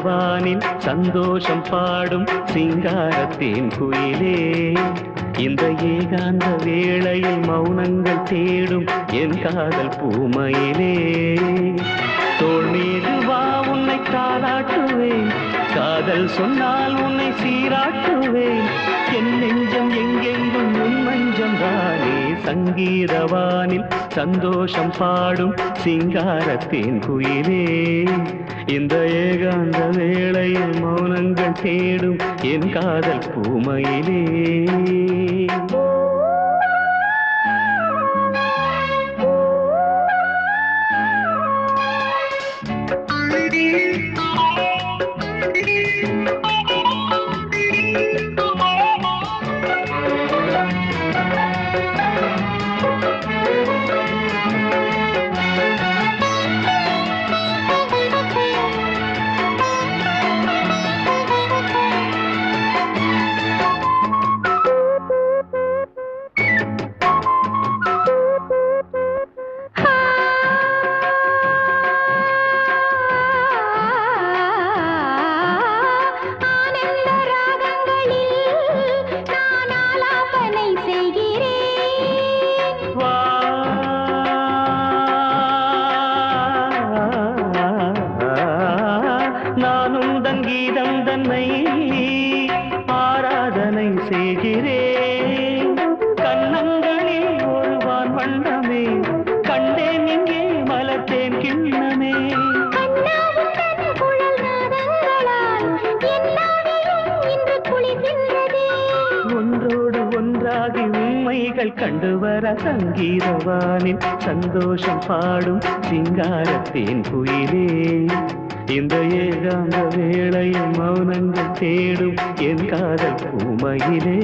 சங்கீதவானில் சந்தோஷம் பாடும் சிங்காரத்தேன் குயிலே இந்த ஏகாந்த வேளையில் மௌனங்கள் தேடும் என் காதல் பூமையிலே தோள் மீது வா உன்னை தாளாட்டுவேன் காதல் சொன்னால் உன்னை சீராட்டுவேன் என் நெஞ்சம் எங்கெங்கும் உன் மஞ்சம் தானே சங்கீதவானில் சந்தோஷம் பாடும் சிங்காரத்தேன் குயிலே இந்த ஏகாந்த வேளையில் மௌனங்கள் தேடும் என் காதல் பூமையிலே ஆனந்த ராகங்களில் நான் ஆலாபனை செய்கிறேன் வா நானும் தன் கீதம் தன்னை ஆராதனை செய்கிறேன் கண்ணங்களில் ஒரு வான் வண்ணமே கண்டேன் இங்கே மலத்தேன் கிண்ணமே கண்ணாவுடன் குழல் நாதங்களால் என் நாவிலும் இன்று குளிர்கின்றதே ஒன்றோடு ஒன்றாகி உண்மைகள் கண்டு வர சங்கீதவானின் சந்தோஷம் பாடும் சிங்காரத்தேன் குயிலே இந்த ஏகாந்த வேளையில் மௌனங்கள் தேடும் என் காதல் பூமையிலே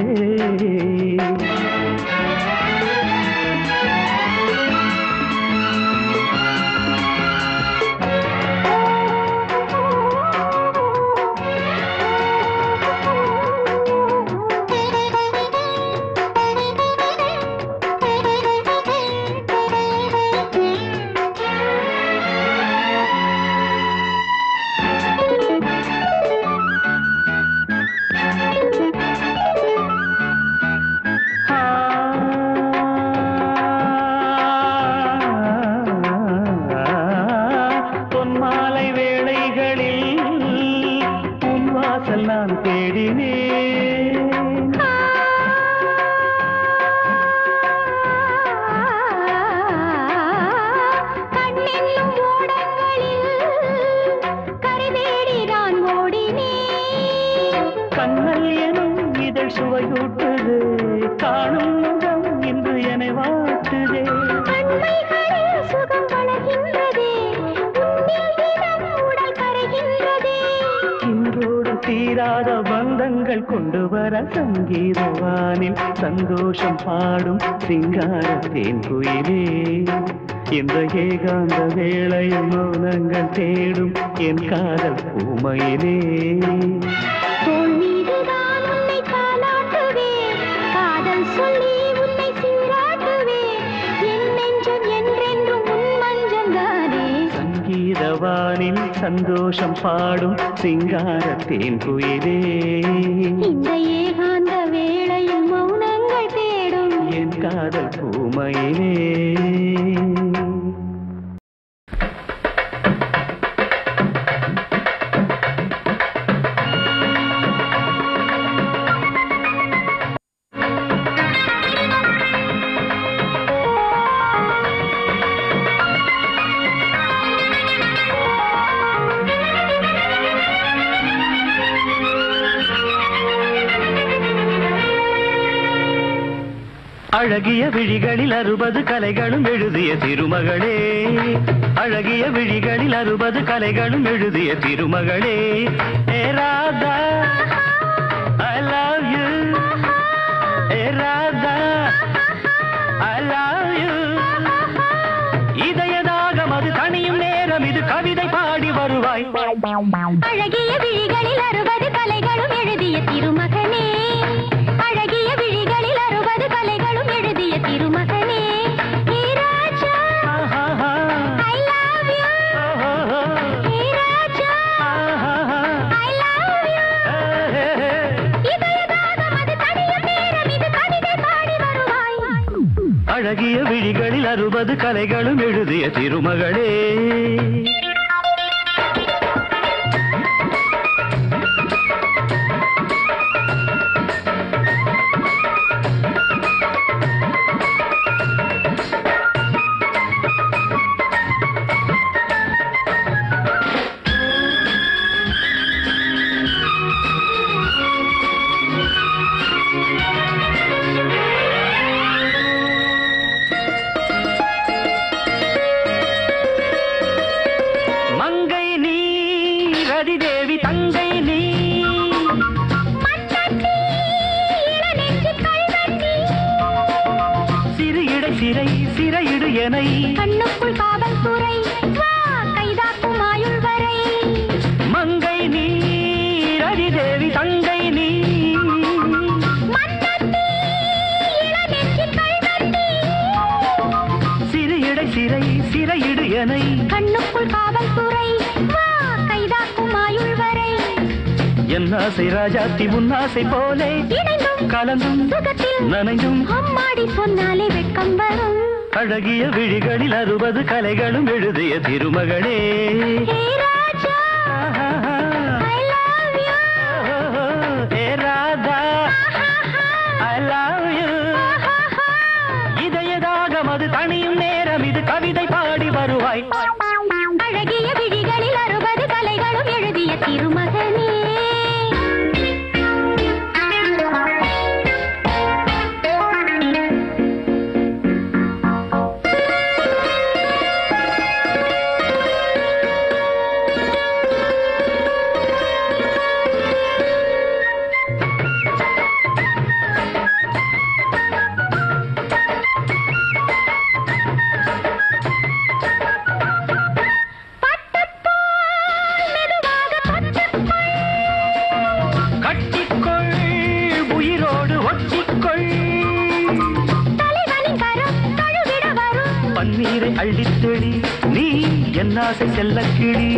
பொன்மாலை வேளைகளில் உன் வாசல் நான் தேடினேன் கண்ணென்னும் ஓடங்களில் கரைதேடி நான் ஓடினேன் கண்ணல் எனும் இதழ் சுவையூட்டுது காணும் முகம் இன்று என்னை வாட்டுதே அண்மைகளில் சுகம் வளர்கின்றதே உன்னில் தினம் உடல் கரைகின்றதே இன்றோடு தீராத பந்தங்கள் கொண்டு வர சங்கீதவானில் சந்தோஷம் பாடும் சிங்காரத்தேன் குயிலே இந்த ஏகாந்த வேளையில் மௌனங்கள் தேடும் என் காதல் பூமையிலே தோள் மீதுதான் உன்னை தாலாட்டுவேன் காதல் சொல்லி உன்னை சீராட்டுவேன் என் நெஞ்சம் என்றென்றும் உன் மஞ்சந்தானே சங்கீதவானில் சந்தோஷம் பாடும் சிங்காரத்தேன் குயிலே இந்த ஏகாந்த வேளையில் மௌனங்கள் தேடும் என் காதல் பூமையிலே அழகிய விழிகளில் அறுபது கலைகளும் எழுதிய திருமகளே அழகிய விழிகளில் அறுபது கலைகளும் எழுதிய திருமகளே ஏ ராதா ஐ லவ் யூ ஏ ராதா ஐ லவ் யூ இதயதாகம் அது தனியும் நேரம் இது கவிதை பாடி வருவாய் அழகிய விழிகளில் அறுபது கலைகளும் எழுதிய திருமகனே அழகிய விழிகளில் அறுபது கலைகளும் எழுதிய திருமகனே ஹே ராஜா ஆஹாஹா. ஐ லவ் யூ ஓஹோஹோ. ஹே ராஜா ஆஹாஹா. அழகிய விழிகளில் அறுபது கலைகளும் எழுதிய திருமகளே மங்கை நீ ரதிதேவி தங்கை நீ மண்ணட்டி, இளநெஞ்சு கல்வெட்டி, சிறு இடை சிறை சிறையிடு எனை கண்ணுக்குள் காவல்துறை வா கைதாக்கும் ஆயுள் வரை மங்கை நீ ரதிதேவி தங்கை நீ மண்ணட்டி, இளநெஞ்சு கல்வெட்டி, சிறு இடை சிறை சிறையிடு எனை கண்ணுக்குள் காவல்துறை வா கைதாக்கும் ஆயுள் வரை என் ஆசை ராஜாத்தி முன்னாசை போலே இணைந்தும் கலந்தும் சுகத்தில் நனைந்தும் அம்மாடி சொன்னாலே வெட்கம் வரும் அழகிய விழிகளில் அறுபது கலைகளும் எழுதிய திருமகளே ஹே ராஜா ஐ லவ் யூ ஏ ராதா ஐ லவ் யூ இதயதாகம் அது தனியும் நேரம் இது கவிதை பாடி வருவாய் அழகிய விழிகளில் அறுபது கலைகளும் எழுதிய திருமகனே பட்டப்போல் மெதுவாக பட்டுக்கொள். கட்டிக்கொள் உயிரோடு ஒட்டிக்கொள் தலைவனின் கரம் தழுவிட வரும். பன்னீரை அள்ளித் தெளி நீ என் ஆசை செல்ல கிளி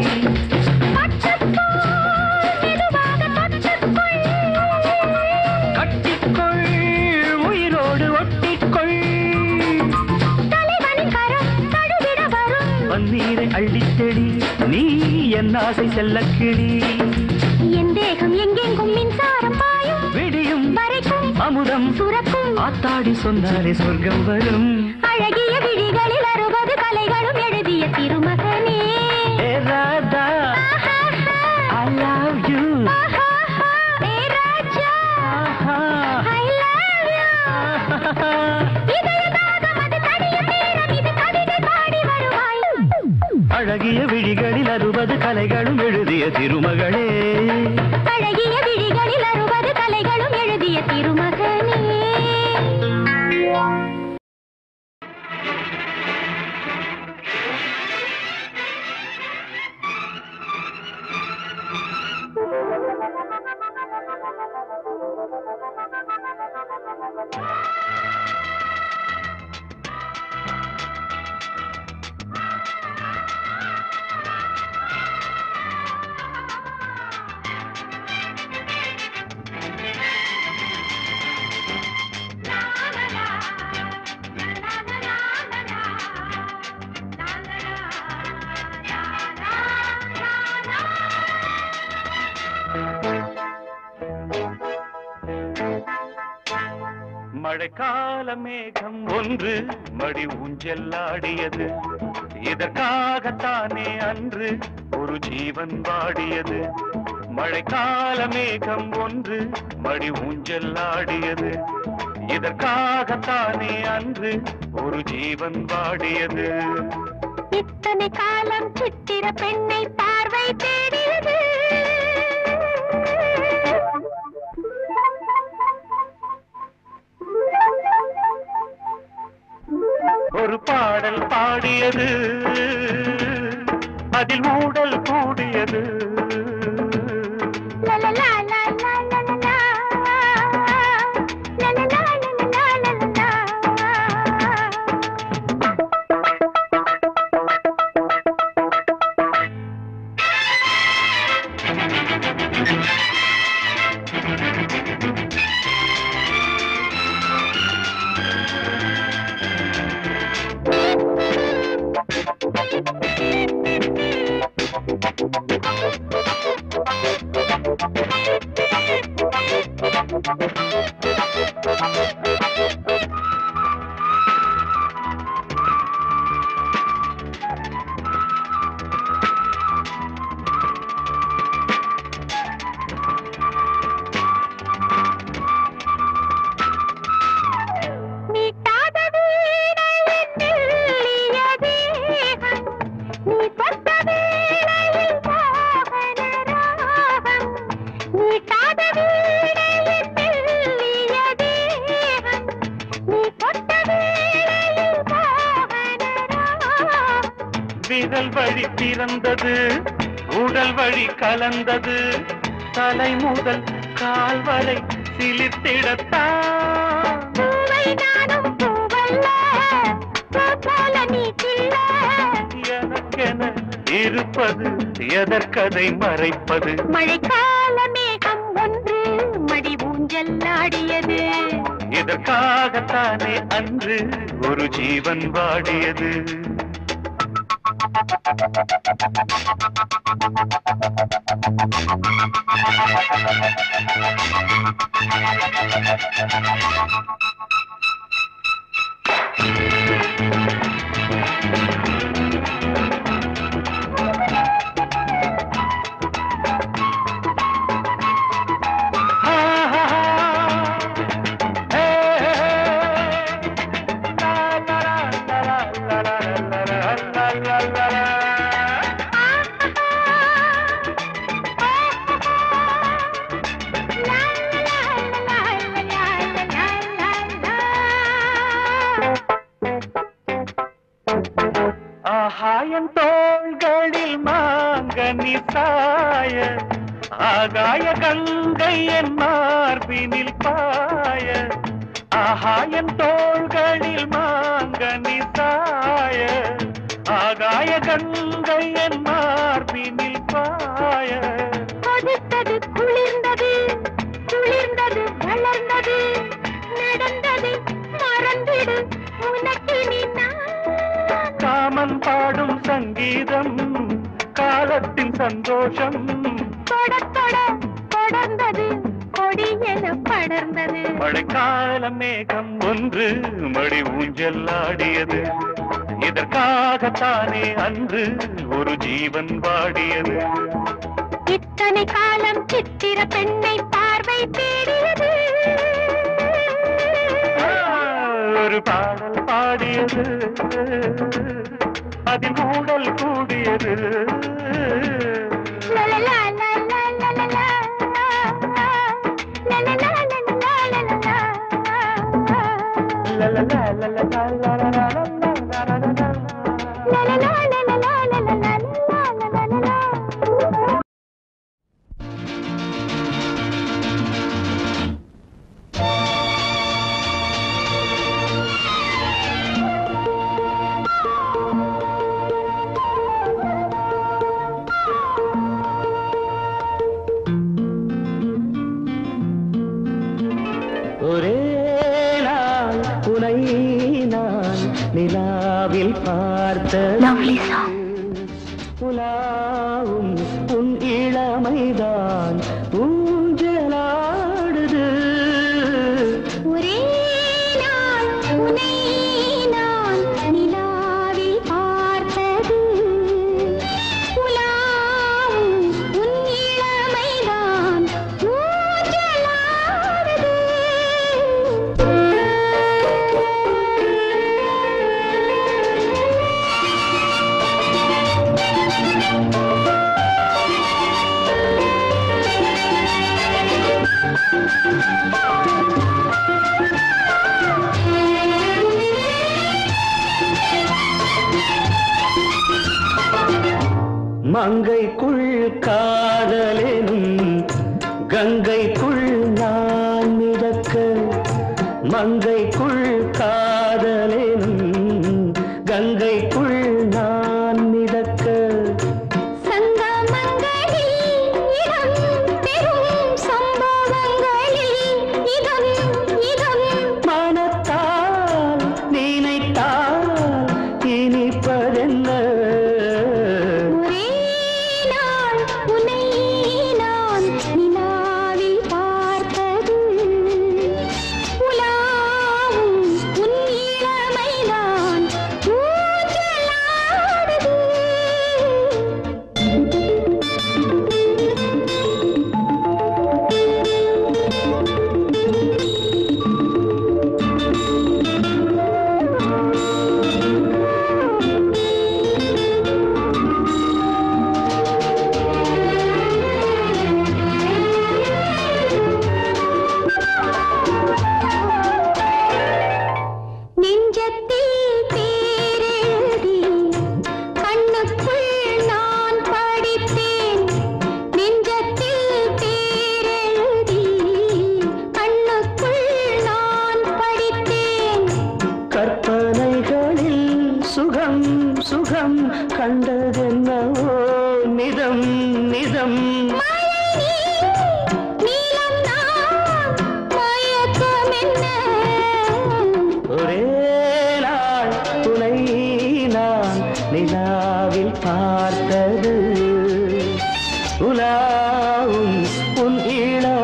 பட்டப்போல் மெதுவாக பட்டுக்கொள். கட்டிக்கொள் உயிரோடு ஒட்டிக்கொள் தலைவனின் கரம் தழுவிட வரும். பன்னீரை அள்ளித் தெளி நீ என் ஆசை செல்ல கிளி என் தேகம் எங்கெங்கும் மின்சாரம் பாயும் விடியும் வரைக்கும் அமுதம் சுரக்கும் ஆத்தாடி சொன்னாலே சொர்க்கம் வரும் அழகிய விழிகளில் அறுபது கலைகளும் எழுதிய திருமகனே ஏ ராதா ஐ லவ் யூ ஏ ராஜா ஐ லவ் யூ இதயதாகம் அது தனியும் நேரம் இது கவிதை பாடி வருவாய் அழகிய விழிகளில் அறுபது கலைகளும் எழுதிய திருமகளே அழகிய விழிகளில் அறுபது கலைகளும் எழுதிய திருமகனே மழைக்கால மேகம் ஒன்று மடி ஊஞ்செல்லாடியது இதற்காகத்தானே அன்று ஒரு ஜீவன் வாடியது மழைக்கால மேகம் ஒன்று மடி ஊஞ்செல்லாடியது இதற்காகத்தானே அன்று ஒரு ஜீவன் வாடியது இத்தனை காலம் சித்திர பெண்ணை பார்வை தேடியது ஒரு பாடல் பாடியது அதில் ஊடல் கூடியது லலலா, லலலா, லலலா. லலலா, லலலா, லலலா. மீட்டாத வீணையின் மெல்லிய தேகம், நீ தொட்ட வேளையில் மோகன ராகம். மீட்டாத வீணையின் மெல்லிய தேகம், நீ தொட்ட வேளையில் மோகன ராகம். விரல் வழி பிறந்தது உடல் வழி கலந்தது தலை முதல் கால் வரை சிலித்திடத்தான் பூவை நானும் பூவல்ல, பூ போல நீ கில்ல. எனக்கென இருப்பது எதற்கதை மறைப்பது மழைக்கால மேகம் ஒன்று மடி ஊஞ்சல் ஆடியது இதற்காகத்தானே அன்று ஒரு ஜீவன் வாடியது ஆகாயம் தோள்களில் மாங்கனி சாய ஆகாய கங்கை என் மார்பினில் பாய ஆகாயம் தோள்களில் மாங்கனி சாய ஆகாய கங்கை என் மார்பினில் பாய கொதித்தது குளிர்ந்தது குளிர்ந்தது வளர்ந்தது நடந்தது மறந்திடு உனக்கு நீ நான் காமன் பாடும் சங்கீதம் காலத்தின் சந்தோஷம் தொட தொட தொடர்ந்தது கொடி என படர்ந்தது மழைக்கால மேகம் ஒன்று மடி ஊஞ்சல் ஆடியது இதற்காகத்தானே அன்று ஒரு ஜீவன் வாடியது இத்தனை காலம் சித்திர பெண்ணை பார்வை தேடியது ஒரு பாடல் பாடியது அதில் ஊடல் கூடியது லலலா, லலலா, லலலா. லலலா, லலலா, லலலா. லலலா, லலலா, லலலா, லலலா. லலலா, லலலா, லலலா, லலலா, லலலா. ஒரே நாள் உனை நான் நிலாவில் பார்த்த உலாவும் உன் இளமைதான் ஊஞ்சலாடுது ஒரே நாள் உன்னை நான் நிலாவில் பார்த்தது. உலாவும் உன் இளமைதான் ஊஞ்சலாடுது. மங்கைக்குள் காதலெனும் கங்கைக்குள் நான் மிதக்க மங்கைக்குள் காதலெனும் கங்கைக்குள் நான் மிதக்க சங்கமங்களில் இடம் பெறும் சம்பவங்களில் இதம் இதம் மனத்தால் நினைத்தால் இனிப்பதென்ன ஒரே நாள் உன்னை நான் நிலாவில் பார்த்தது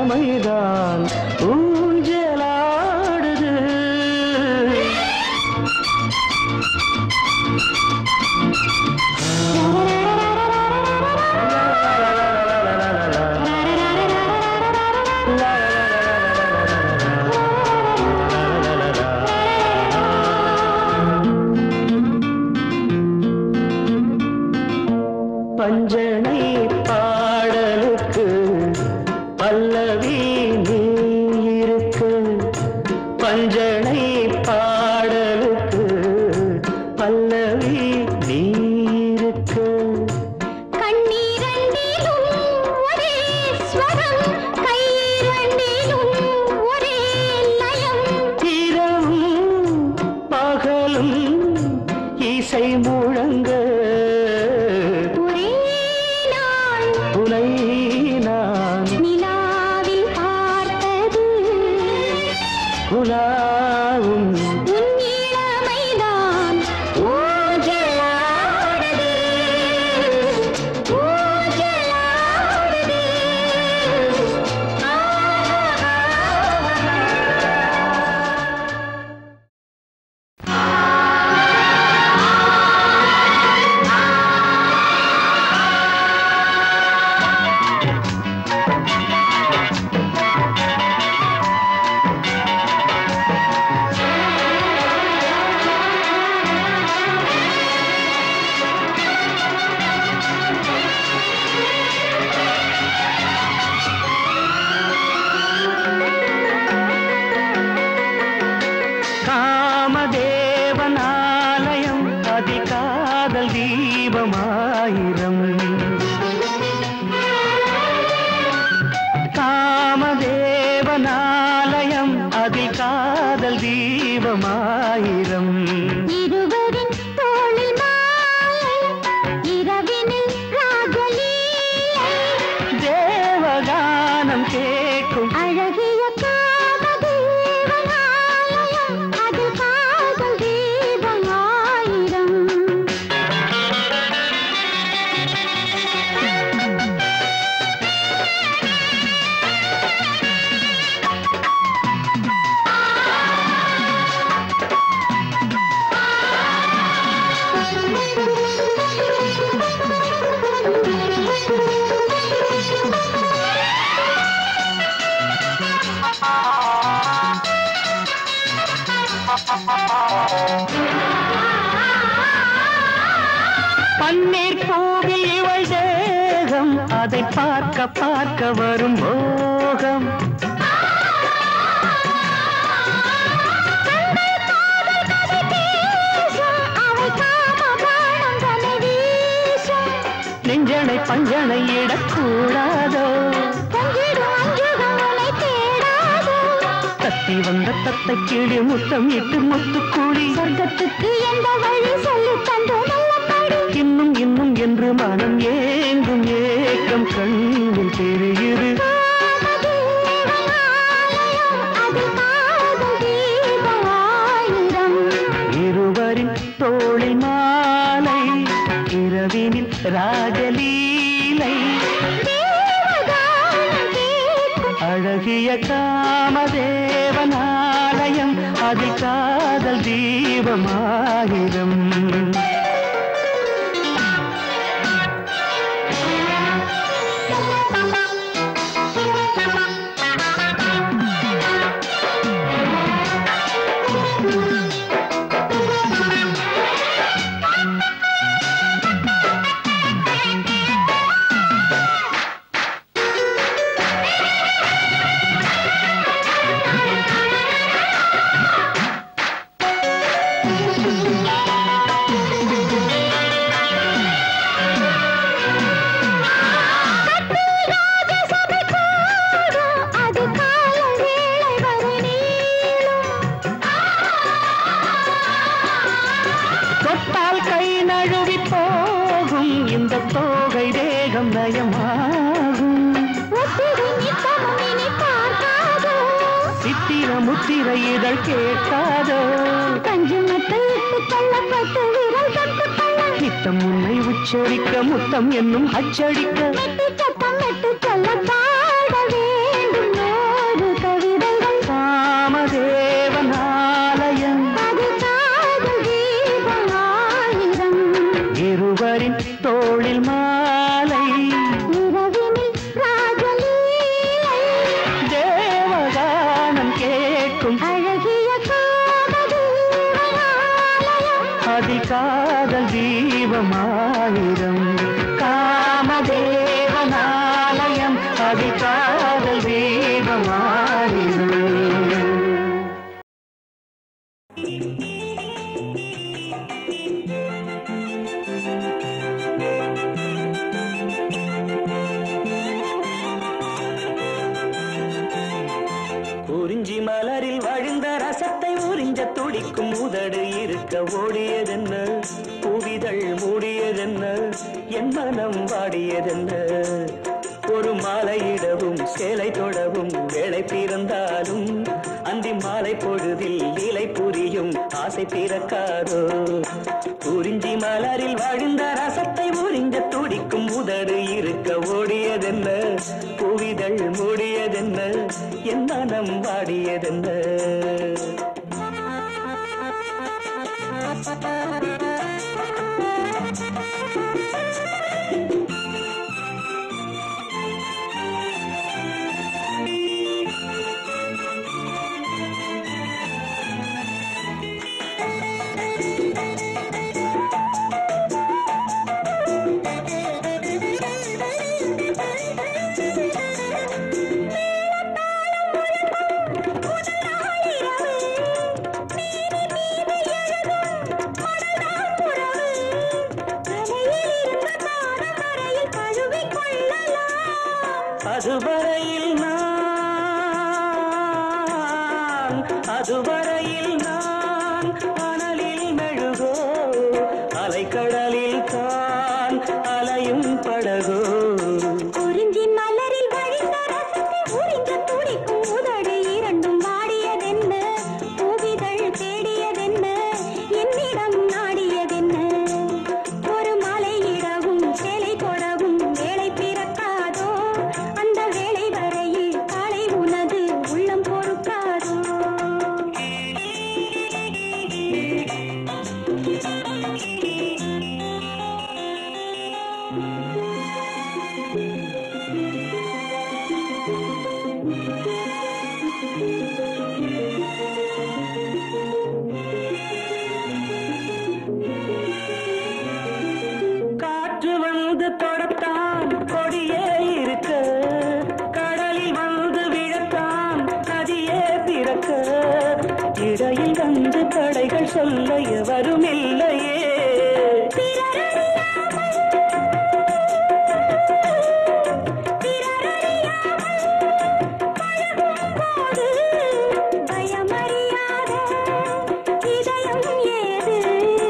இளமைதான் ஊஞ்சலாடுது பஞ்சனை பாடலுக்கு பல்லவி நீ இருக்கு பஞ்சனை பாடலுக்கு பல்லவி நீ இருக்கு கண்ணீரண்டிலும் ஒரே ஸ்வரம் கையிரண்டிலும் ஒரே லயம் இரவும் பகலும் இசை முழங்க ஒரே நாள் உனை நான் நிலாவில் பார்த்தது உலாவும் உன் இளமைதான் ஊஞ்சலாடுது ஊஞ்சலாடுது காமதேவனாலயம் அதிகாதல் தீபமாயிரம் காமதேவனாலயம் அதிகாதல் தீபமாயிரம் இருவரின் தோளில் மாலை இரவினில் ராகலீலை தேவகானம் கேட்கும் அழகிய காமதேவன் ஆலயம் அது காதல் தீபம் ஆயிரம் பன்னீர் பூவில் இவள் தேகம் அதை பார்க்க பார்க்க வரும் மோகம் அவை காம பானம் தலை வீசும் நெஞ்சனை பஞ்சனை இடக்கூடாதோ கொஞ்சிடும் அஞ்சுகம் உனை தேடாதோ கத்தி வந்த தத்தை கிளி முத்தம் இட்டு முத்துக்கூடி சொர்க்கத்துக்கு எந்த வழி சொல்லி தந்தோ நல்ல படி இன்னும் இன்னும் என்று மனம் ஏங்கும் ஏக்கம் கண்ணில் தெரியுது காமதேவன் ஆலயம் அது காதல் தீபம் ஆயிரம் இருவரின் தோளில் மாலை இரவினில் ராஜலீலை தேவகானம் கேட்கும் அழகிய காமதேவனாலயம் அதில் காதல் தீபமாயிரம் அது காலம் வேளை வரை நீளும் தொட்டால் கை நழுவி போகும் இந்த தோகை தேகம் நயமாகும் ஒத்திகை நித்தமும் இனி பார்க்காதோ சித்திர முத்திர இதழ் கேட்காதோ கஞ்சி மத்தை இட்டு கொள்ளப்பட்டு விரல் தொட்டு கொள்ள நித்தம் உன்னை உச்சரிக்க முத்தம் என்னும் அச்சடிக்க மெட்டு சத்தம் மெட்டு சொல்ல பாட வேண்டும் துடிக்கும் அழகிய காதலயம் அதில் காதல் தீபமாயிரம் காமதேவனாலயம் அதில் காதல் தீபமாயிரம் குறிஞ்சி மலரில் வழிந்த ரசத்தை உறிஞ்ச துடிக்கும் உதடு இருக்க ஓடியதென்ன பூவிதழ் மூடியதென்ன என் மனம் வாடியதென்ன ஒரு மாலையிடவும் சேலை தொடவும் வேலை பிறந்தாலும் அந்தி மாலை பொழுதில் லீலை புரியும் ஆசை பிறக்காதோ குறிஞ்சி மலரில் வழிந்த ரசத்தை உறிஞ்ச துடிக்கும் உதடு இருக்க ஓடியதென்ன பூவிதழ் மூடியதென்ன என் மனம் வாடியதென்ன அதுவரையில் நான் அதுவரையில் நான் அனலில் மெழுகோ அலைக்கடலில் தான் அலையும் படகோ குறிஞ்சி மலரில் வழிந்த ரசத்தை உறிஞ்ச துடிக்கும் உதடு இரண்டும் வாடியதென்ன பூவிதழ் தேடியதென்ன என்னிடம் நாடியதென்ன ஒரு மலையிடவும் சேலை கொடவும் வேலை பிறக்காதோ அந்த வேலை வரையில் காலை உனது உள்ளம் பொறுக்காதோ காற்று வந்து தொடத்தான் கொடியே இருக்க கடலில் வந்து விழத்தான் நதியே பிறக்க இடையில் வந்து தடைகள் சொல்ல எவரும் இல்லையே பயமறியாத இதயம் ஏது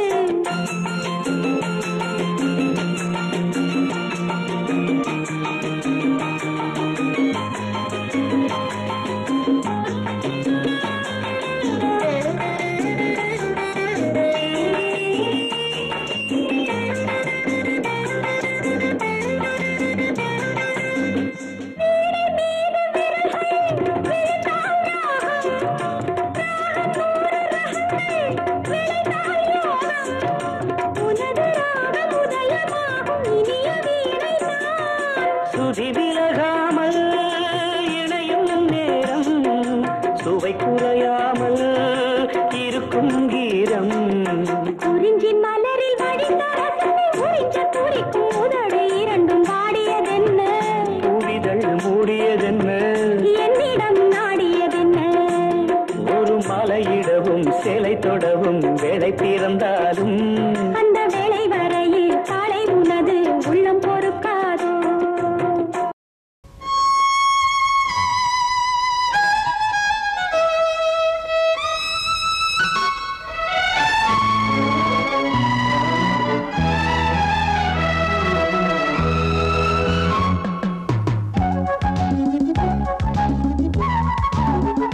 உனது ராகம் உதயமாகும் இனிய வீணைதான் சுதி விலகாமல் இணையும் நேரம் சுவை குறையாமல் இருக்கும் கீரம் குறிஞ்சி மலரில் வடிந்த ரசத்தை உறிஞ்ச துடிக்கும் உதடு இரண்டும் வாடியதென்ன பூவிதழ் மூடியதென்ன என்னிடம் நாடியதென்ன ஒரு மலையிடவும் சேலை தொடவும் வேலை பிறந்தாலும் அந்த வேளை வரையில் காலை உனது உள்ளம் பொறுக்காதோ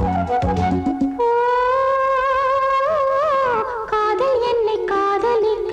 காதல் என்னை காதலிக்க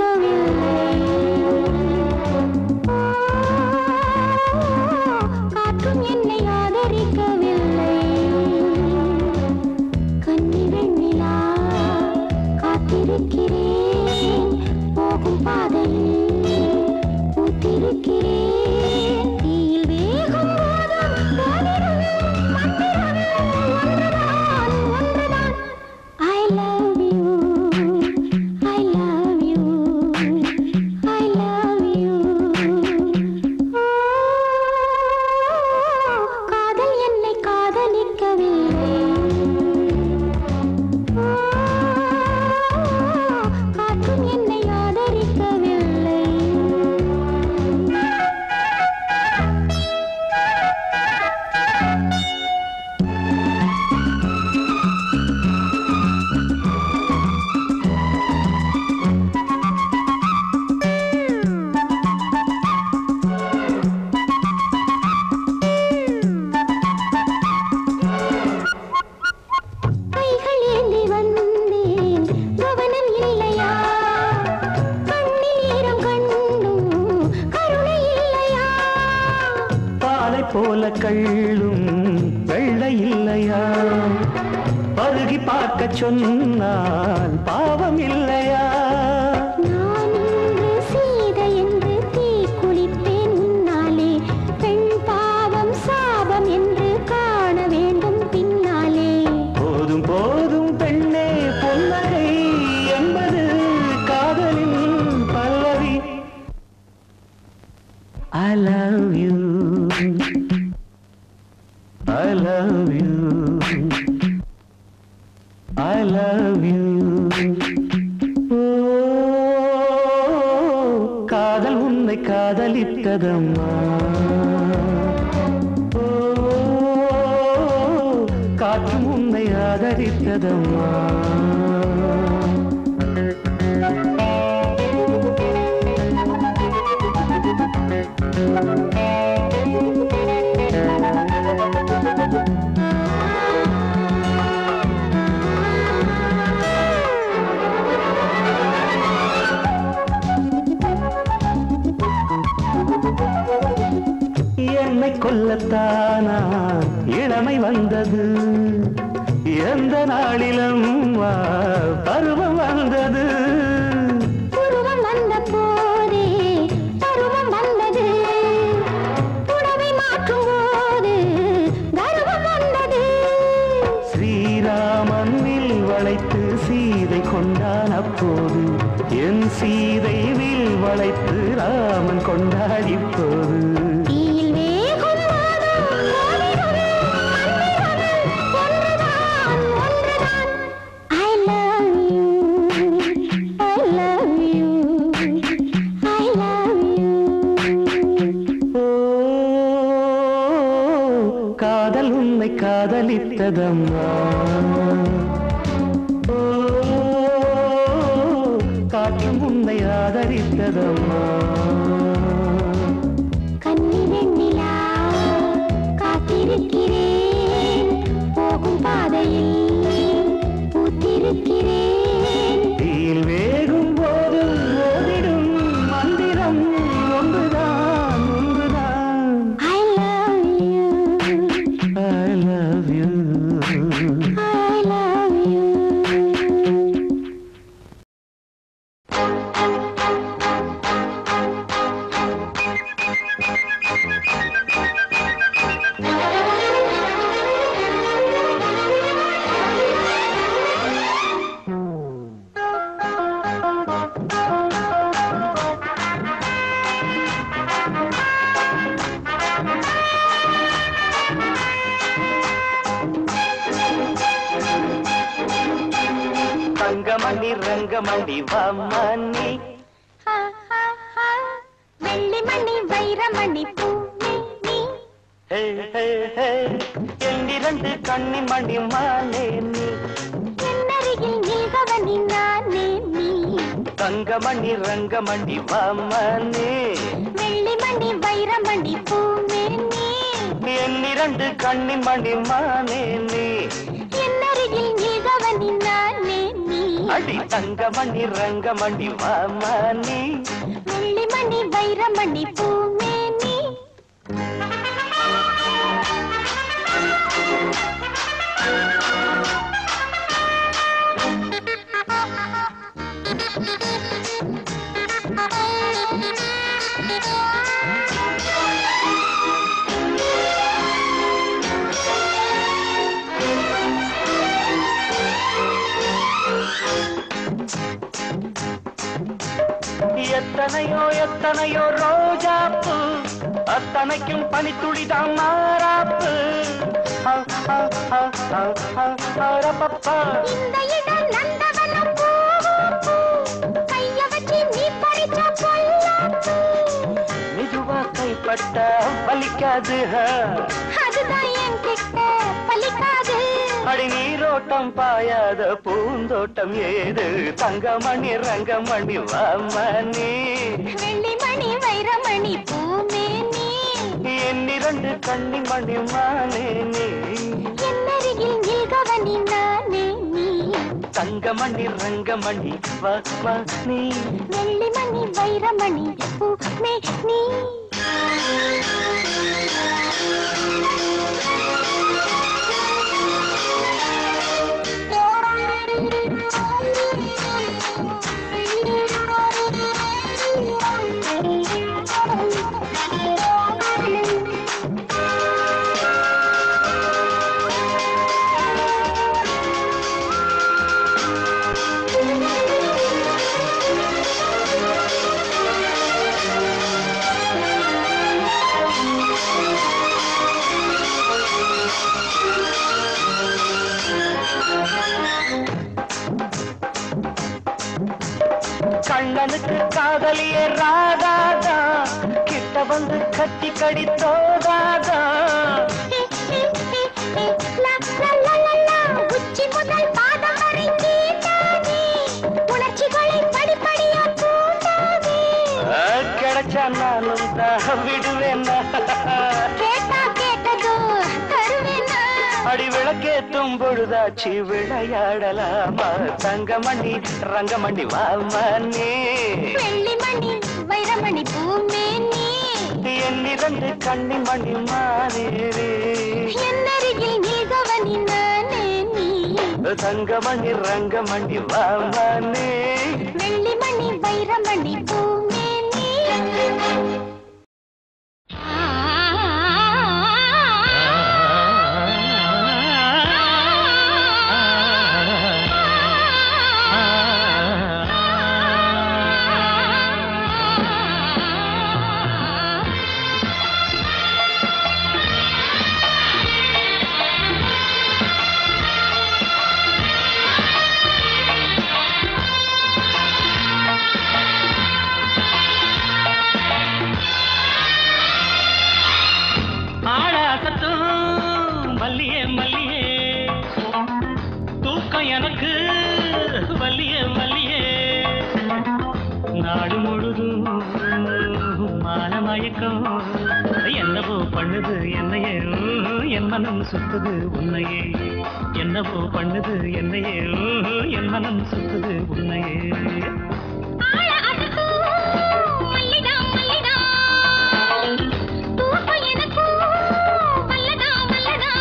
பார்க்க சொன்னால் பாவம் இல்லையா நான் இன்று சீதை என்று தீக்குளிப்பேன் உன்னாலே பெண் பாவம் சாபம் என்று காண வேண்டும் பின்னாலே போதும் போதும் பெண்ணே பொன்னகை என்பது காதலின் பல்லவி I love you I love you I love you ஓ, காதல் உன்னை காதலித்ததம்மா ஓ, காற்றும் உன்னை ஆதரித்ததம்மா என்னை கொல்லத்தானா இளமை வந்தது எந்த நாளிலும் வா, பருவம் வந்தது உருவம் வந்த போதே பருவம் வந்தது புடவை மாற்றும் போது கர்வம் வந்தது ஸ்ரீராமன் வில் வளைத்து சீதை கொண்டான் அப்போது என் சீதை வில் வளைத்து ராமன் கொண்டான் இப்போது தீயில் வேகும் மாதம் ஓடிவரும் மன்னிவரும் ஒன்றுதான் ஒன்றுதான் I love you I love you I love you ஓ, காதல் உன்னை காதலித்ததம்மா ஓ, காற்றும் உன்னை ஆதரித்ததம்மா கன்னி வெண்ணிலா காத்திருக்கிறேன் போகும் பாதையில் பூத்திருக்கிறேன் தீயில் வேகும் போது ஓதிடும் மந்திரம் ஒன்றுதான் ஒன்றுதான் I love you I love you I love you Thangamani Rangamani வாமணி ஹா, ஹா, ஹா. வெள்ளி மணி வைரமணி பூமி நீ ஹே ஹே ஹே எண்டிரண்டு கண்ணிமணி மாலே நீ என்னருகில் நில்கவனி நானே நீ தங்கமணி ரங்கமணி வாமணி வெள்ளி மணி வைரமணி பூமி நீ என்னிரண்டு கண்ணிமணி மானே நீ என்னருகில் நில்கவனி நானே நீ அடி தங்கமணி ரங்கமணி வாமணி வெள்ளி மணி வைரமணி பூமி நீ எத்தனையோ எத்தனையோ ரோஜாப்பு அத்தனைக்கும் பனித்துளிதான் மாறாப்பு ஆ, ஆ, ஆ, ஆ, ஆ, ஆரப்பப்பா. இந்த இடம் நந்தவனம் பூவும் பூ. கைய வச்சு நீ பறிச்ச பொல்லாப்பு. மெதுவா கைப்பட்ட வலிக்காது ஆ. அதுதான் என்கிட்ட பலிக்காது அடி நீரோட்டம் பாயாத பூந்தோட்டம் ஏது தங்கமணி ரங்கமணி வாமணி வெள்ளி மணி வைரமணி பூமேனி என்னிரண்டு கண்ணிமணி மானே நீ என்னருகில் நில்கவனி நானே நீ தங்கமணி ரங்கமணி வா வா நீ வெள்ளி மணி வைரமணி பூமே நீ கண்ணனுக்கு காதலியே ராதாதா கிட்ட வந்து கட்டி கடித்தோதாதா லா, லா, லா, லா, லா. உச்சி முதல் பாதம் வரை தீண்டாதே. உணர்ச்சிகளை படிப்படியா தூண்டாதே. கிடைச்சா நானும் தான் விடுவேன்னா கேட்டா கேட்டதோ தருவேனா? அடி விளக்கேத்தும் பொழுதாச்சு விளையாடலாமா தங்கமணி ரங்கமணி வாமனே வெள்ளிமணி வைரமணி பூமேனி என்னிரண்டு கண்ணின் மணி மாறேரே என்னருகில் நீ கவனி நானே நீ தங்கமணி ரங்கமணி வாமனே வெள்ளிமணி வைரமணி பூமேனி ஆடாசத்தும் மல்லியே மல்லியே தூக்கம் எனக்கு மல்லியே மல்லியே நாடு முழுதும் மான மயக்கம் என்னவோ பண்ணுது என்னையே ஊ, என் மனம் சுத்துது உன்னையே என்னவோ பண்ணுது என்னையே ஊ, என் மனம் சுத்துது உன்னையே ஆழ அசத்து மல்லிதா மல்லிதா தூக்கம் எனக்கு மல்லதா மல்லதா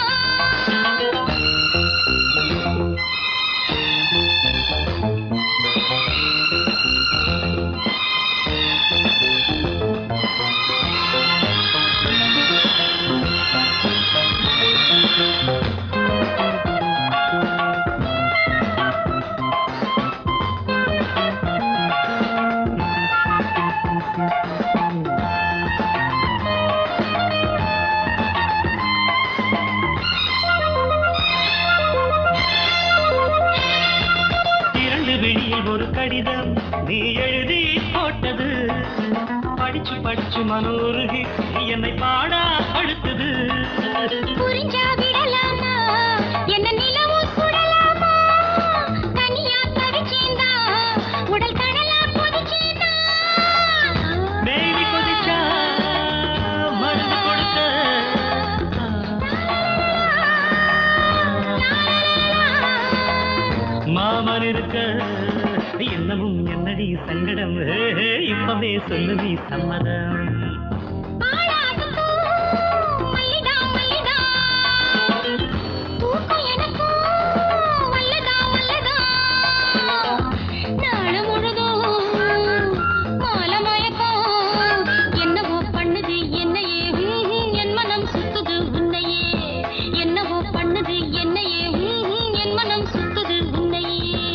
இரண்டு வெளியில் ஒரு கடிதம் நீ எழுதி போட்டது படிச்சு படிச்சு மனோருகி என்னை பாடா அழுத்தது புரிஞ்சா விடலாமா என்ன நிலவும் சுடலாமா தனியா தவிச்சேந்தா உடல் கடலா கொதிச்சேந்தா மேலி கொதிச்சா மருந்து கொடுத்த மாமன் இருக்க என்னமும் என்னடி சங்கடம் ஹே, ஹே, இப்பவே சொல்லு நீ சம்மதம் ஆளாததோ மல்லிதா மல்லிதா தூக்கம் எனக்கு வல்லதா வல்லதா நாளு முழுதும் மாலை மயக்கம் என்னவோ பண்ணுது என்னையே ஹம், என் மனம் சுத்துது உன்னையே என்னவோ பண்ணுது என்னையே ஹம், என் மனம் சுத்துது உன்னையே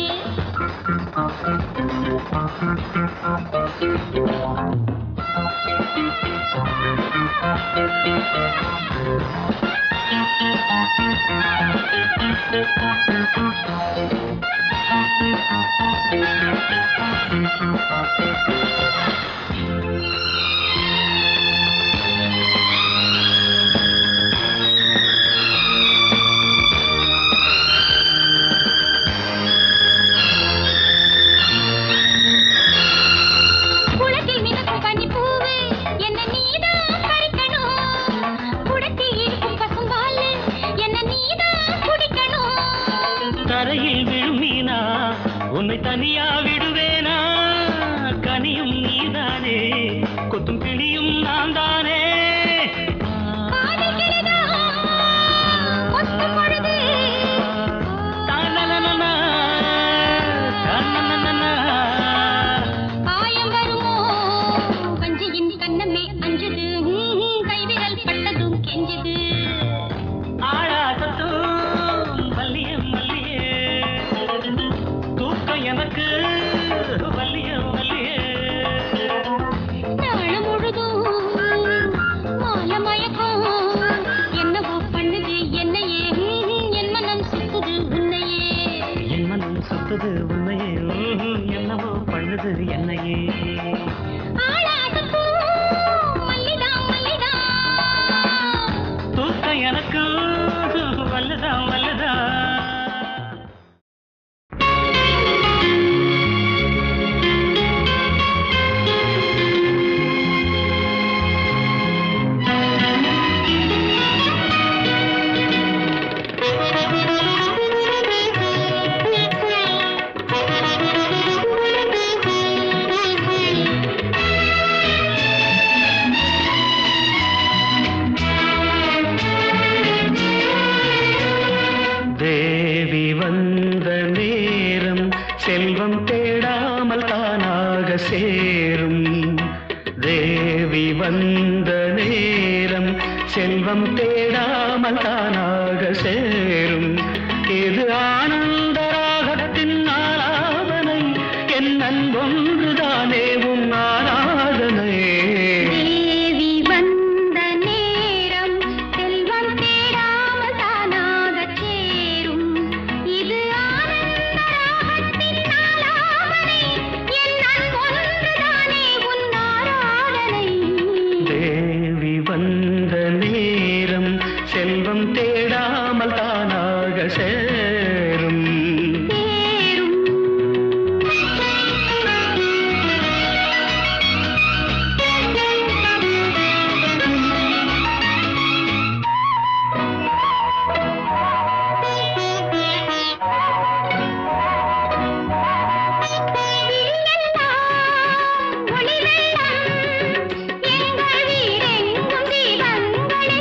குளத்தில் மிதக்கும் பனிப்பூவு, என்ன நீதான் பறிக்கணும். குடத்தில் இருக்கும் பசும்பாலு, என்ன நீதான் குடிக்கணும். தரையில் விழும் மீனா உன்னை தனியா விடுவேனா கனியும் நீதானே கொத்தும் கிளியும் நான் தானே காதல் கிளிதான் கொத்தும் பொழுது, தானனனனா, தானனனனா. காயம் வருமோ? வஞ்சியின் கன்னமே அஞ்சுது, ஹம், கைவிரல் பட்டதும் கெஞ்சுது. ஆழாசத்தும் மல்லியே மல்லியே தூக்கம் எனக்கு சேரும் தேவி வந்த நேரம் செல்வம் தேடாமல் தானாக சேரும் இது ஆனந்த ராகத்தின் ஆராதனை என் அன்பொன்றுதானே உன் ஆராதனை தேவி வந்த நேரம் செல்வம் தேடாமல் தானாகச் சேரும் இது ஆனந்த ராகத்தின் ஆலாபனை என் அன்பொன்றுதானே உன் ஆராதனை தேவி வந்த நேரம் செல்வம் தேடாமல் தானாக சேரும் சேரும் ஒளி வெள்ளம் எங்கள் வீடெங்கும் தீபங்களே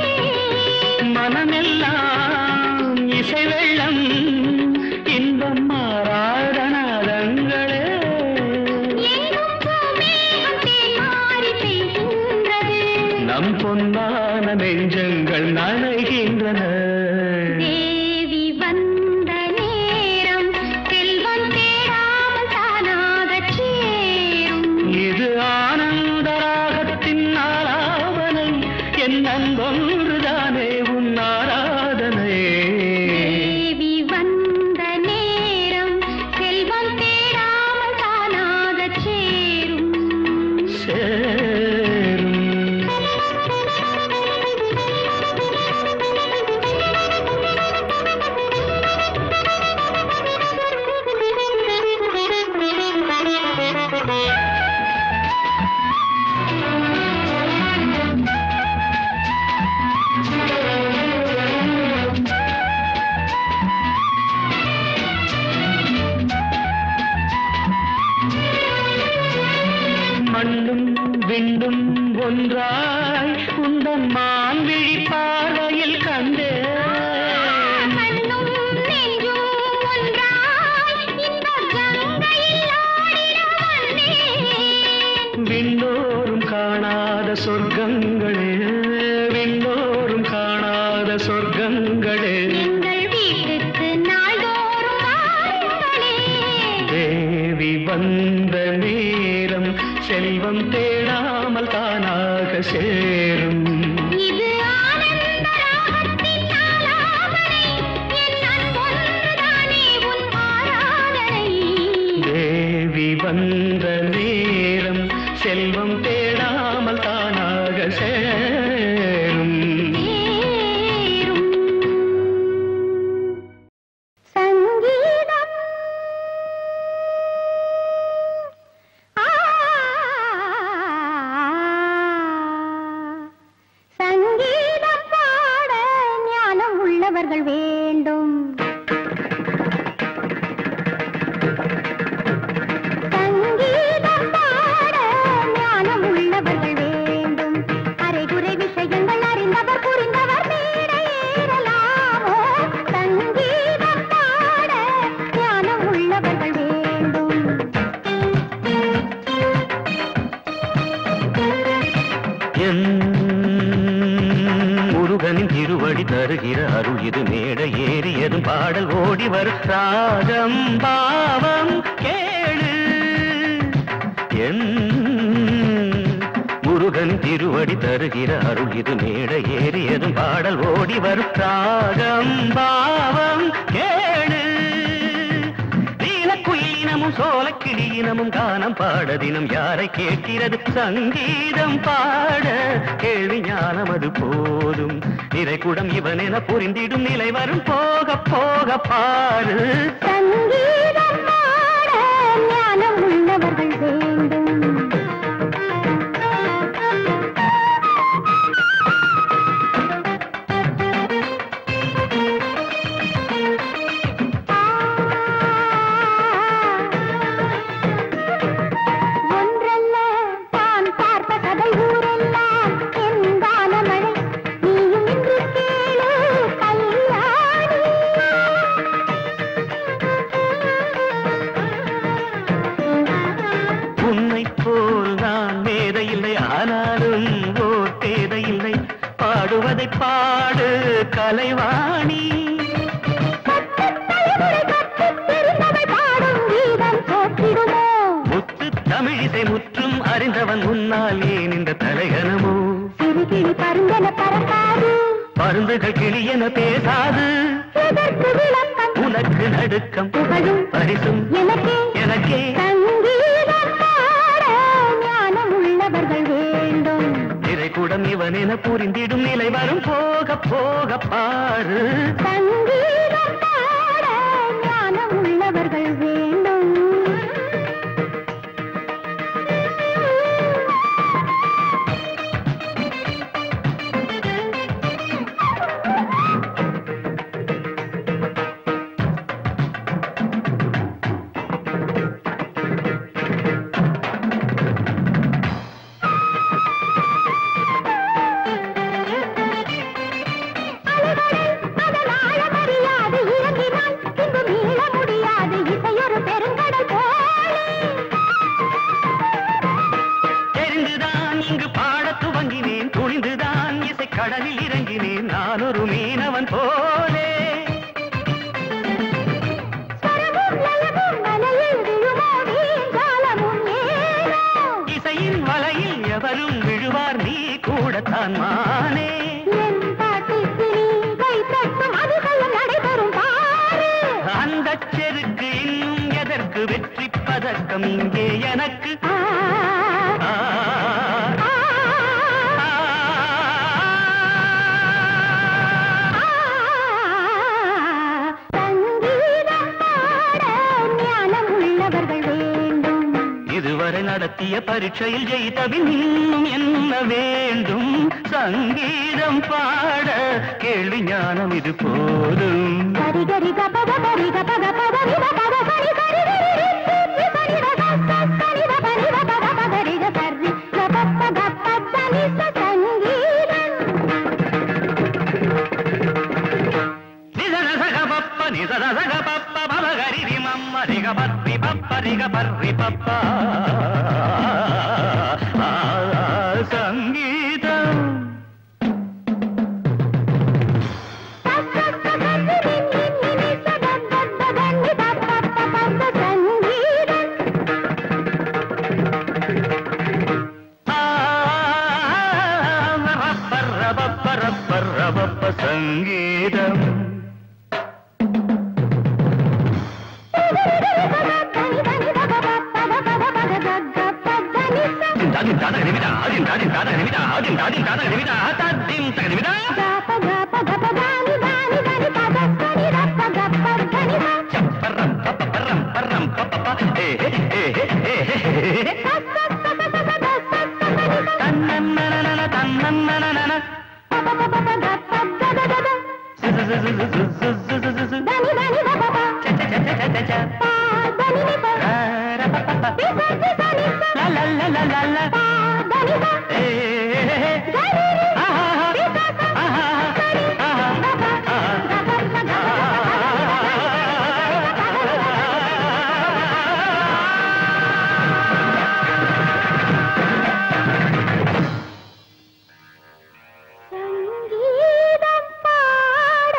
மனமெல்லாம் இசை வெள்ளம் இன்பம் மாறாதனாதங்களே எங்கும் பூமேகம் தேன்மாரி பெய்கின்றது. நம் பொன்னான நெஞ்சங்கள் நனைகின்றன தேவி வந்த நேரம் செல்வம் தேடாமல் தானாகச் சேரும். இது ஆனந்த ராகத்தின் ஆராதனை என் அன்பொன்றுதானே உன் ஆராதனை தேவி வந்த நேரம் செல்வம் தேடாமல் தானாகச் சேரும். சேரும் மண்ணும் விண்ணும் ஒன்றாய் உந்தன் மான்விழி பார்வையில் கண்டேன் மண்ணும் நெஞ்சும் ஒன்றாய் இன்பக் கங்கையில் ஆடிட வந்தேன். விண்ணோரும் காணாத சொர்க்கங்களே விண்ணோரும் காணாத சொர்க்கங்களே எங்கள் வீட்டுக்கு நாள்தோறும் வாருங்களே. தேவி வந்த நேரம் செல்வம் தேடாமல் தானாக சேரும் இது ஆனந்த ராகத்தின் ஆலாபனை. என் அன்பொன்றுதானே உன் ஆராதனை. தேவி வந்த நேரம் செல்வம் தேடாமல் தானாக சேரும் சேரும். சங்கீதம் ஆ சங்கீதம் பாட ஞானம் உள்ளவர்கள் வேண்டும் சங்கீதம் பாட ஞானம் உள்ளவர்கள் வேண்டும் அரைகுறை விஷயங்கள் அறிந்தவர் புரிந்தவர் மேடை ஏறலாமோ சங்கீதம் பாட ஞானம் உள்ளவர்கள் வேண்டும் என் முருகனின் திருவடி தருகிற அருள் இது மேடை ஏறியதும் பாடல் ஓடி வரும் ராகம் பாவம் கேளு என் முருகன் திருவடி தருகிற அருள் இது மேடை ஏறியதும் பாடல் ஓடி வரும் ராகம் பாவம் கேளு நீலக்குயிலினமும் சோலக்கிளியினமும் கானம் பாட தினம் யாரை கேட்கிறது சங்கீதம் பாட கேள்வி ஞானம் அது போதும் நிறைகுடம் இவனென புரிந்திடும் நிலை வரும் போக போக பாரு சங்கீதம் பாட ஞானம் உள்ளவர்கள் வேண்டும் ஒன்றல்ல தான் பார்த்த கதை ஊரெல்லாம் என் கானமழை நீயும் இன்று கேளு கல்யாணி பாடு கலைவாணி முத்து தமிழிசை முற்றும் அறிந்தவன் முன்னால் ஏன் இந்த தலைகனமோ பருந்துகள் கிளியென பேசாது உனக்கு நடுக்கம் பரிசும் எனக்கே நிறைகுடம் இவன் என புரிந்திடும் நிலை வரும் போக போக பாரு உள்ளவர்கள் வேண்டும் அதனாழமறியாது இறங்கினால் பின்பு மீள முடியாது இசையொரு பெருங்கடல் போலே தெரிந்துதான் இங்கு பாடத் துவங்கினேன் துணிந்துதான் இசை கடலில் இறங்கினேன் நான் ஒரு மீனவன் போலே ஸ்வரமும் லயமும் மலையில் விழுமோ வீண்காலமும் ஏனோ இசையின் வலையில் எவரும் விழுவார் நீ கூடத்தான் மானே என் பாட்டுக்கு நீ கை தட்டும் அதிசயம் நடைபெறும் பாரு அந்த செருக்கு இன்னும் எதற்கு வெற்றி பதக்கம் இங்கே எனக்கு ஆ, ஆ, ஆ, ஆ, சங்கீதம் பாட ஞானம் உள்ளவர்கள் வேண்டும் இதுவரை நடத்திய பரீட்சையில் ஜெயித்தபின் இன்னும் என்ன வேண்டும் சங்கீதம் பாட கேள்வி ஞானம் இது போதும் சரி கரி கபத கரி கபத பத நித பத சரி சரி ரி ரி ரி சரி ர க ச சரி ர ப நி ர ப த ப த ரி க சரி ர ப ப க ப ச நி ச சங்கீதம் நிதனசக பப்ப நிதனசக பப்ப பவகரி ரிமம்ம ரிக பர்ரி பப்ப ரிக பர்ரி பப்ப ஆ, சங்கீதம் ச ச ச ச ரி ரி ரி ரி ரி ச த த த த நி ப ப ப ப ச சங்கீதம் ஆ, ரப்பர் ரபப்ப ரப்பர் ரபப்ப சங்கீதம் தனி தனி த ப ப ப த ப த ப த த த ப த நி ச தாதின் தாதக நிமிடா ஆதின் தாதின் தாதக நிமிடா ஆதின் தாதின் தாதக நிமிடா தாதின் தக நிமிடா க ப க ப த ப த நி த நி த நி ப த ச நி ர ப க ப த நி ச சப்பரம் பப்ப பரம் பரம் பப்ப ஏ ஏ ஏ ஏ ச ச ச ச ச ச த ச ச ச நி ச தன்னன்னனன தன்னன்னனன ப ப ப ப ப த ப த த த த சுசுசுசுசுசுசுசுசு த நி த நி த ப ப சச்சச்சச்சச்சச்ச ப த நி நி ப ரபப்பப்ப ரி ச ரி ச நி ச லா லா லா லா லா லா ப த நி ச ஏ த நி ரி ஆஹா ரி ச ச ஆஹா ஆஹா த ப த ப த த சங்கீதம் பாட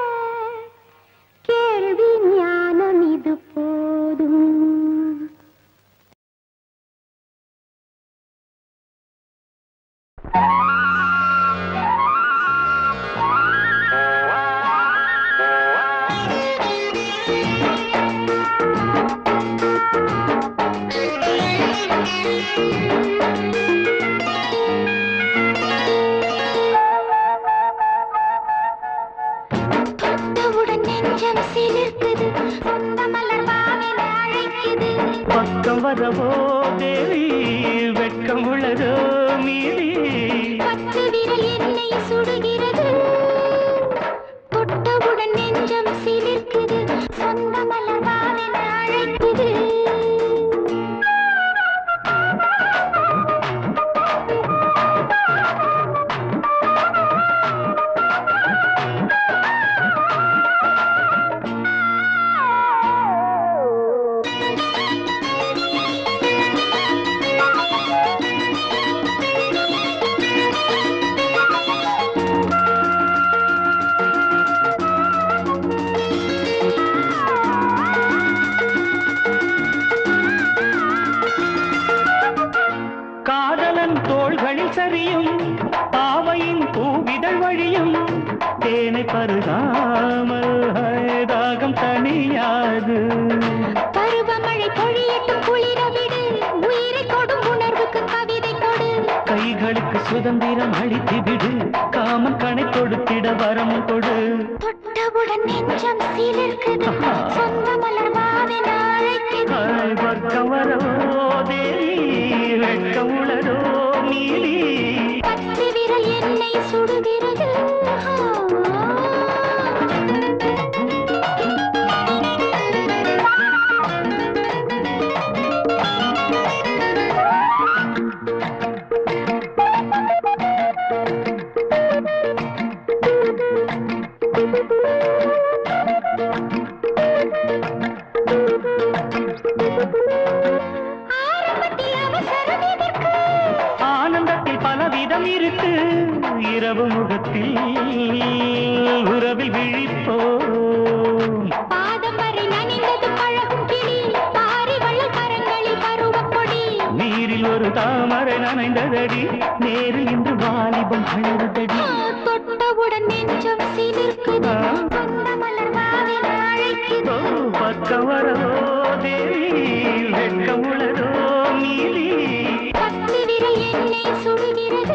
கேள்வி ஞானம் இது போதும் தொட்டவுடன் நெஞ்சம் சிலிர்க்குது சொந்த மலர் வாவில அழைக்குது பக்கம் வரவோ தேவி வெட்கம் உள்ளதோ மீதி பத்து விரல் என்னை சுடுகிறது தொட்டவுடன் நெஞ்சம் சிலிர்க்குது சொந்த மலர் வாவில அழைக்குது அழகு பருவமழை பொழியட்டும் குளிர விடு உயிரை கொடும் உணர்வுக்கு கவிதை கொடு கைகளுக்கு சுதந்திரம் அளித்து விடு காமன் கணை கொடுத்திட வரம் கொடு தொட்டவுடன் நெஞ்சம் சீலிருக்குது சொந்த மலர் வாவின அழைக்குது ஆய் வர்க்கம் வரோ தேவி வெட்கம் உளரோ நீலி பத்து விரல் என்னை சுடுகிறது ஆரம்பத்தில் அவசரம் எதற்கு ஆனந்தத்தில் பலவிதம் இருக்கு இரவு முகத்தில் உறவில் விழிப்போம் பாதம் வரை நனைந்தது பழகும் கிளி பாரி வள்ளல் கரங்களில் பருவக் கொடி நீரில் ஒரு தாமரை நனைந்ததடி நேரில் இன்று வாலிபம் அழுதடி ஆ, தொட்டவுடன் நெஞ்சம் சீலிருக்குது ஆ. சொந்த மலர் வாவின அழைக்குது ஓ பக்கம் வரோ தேவி வெட்கம் உளரோ நீலி பத்து விரல் என்னை சுடுகிறது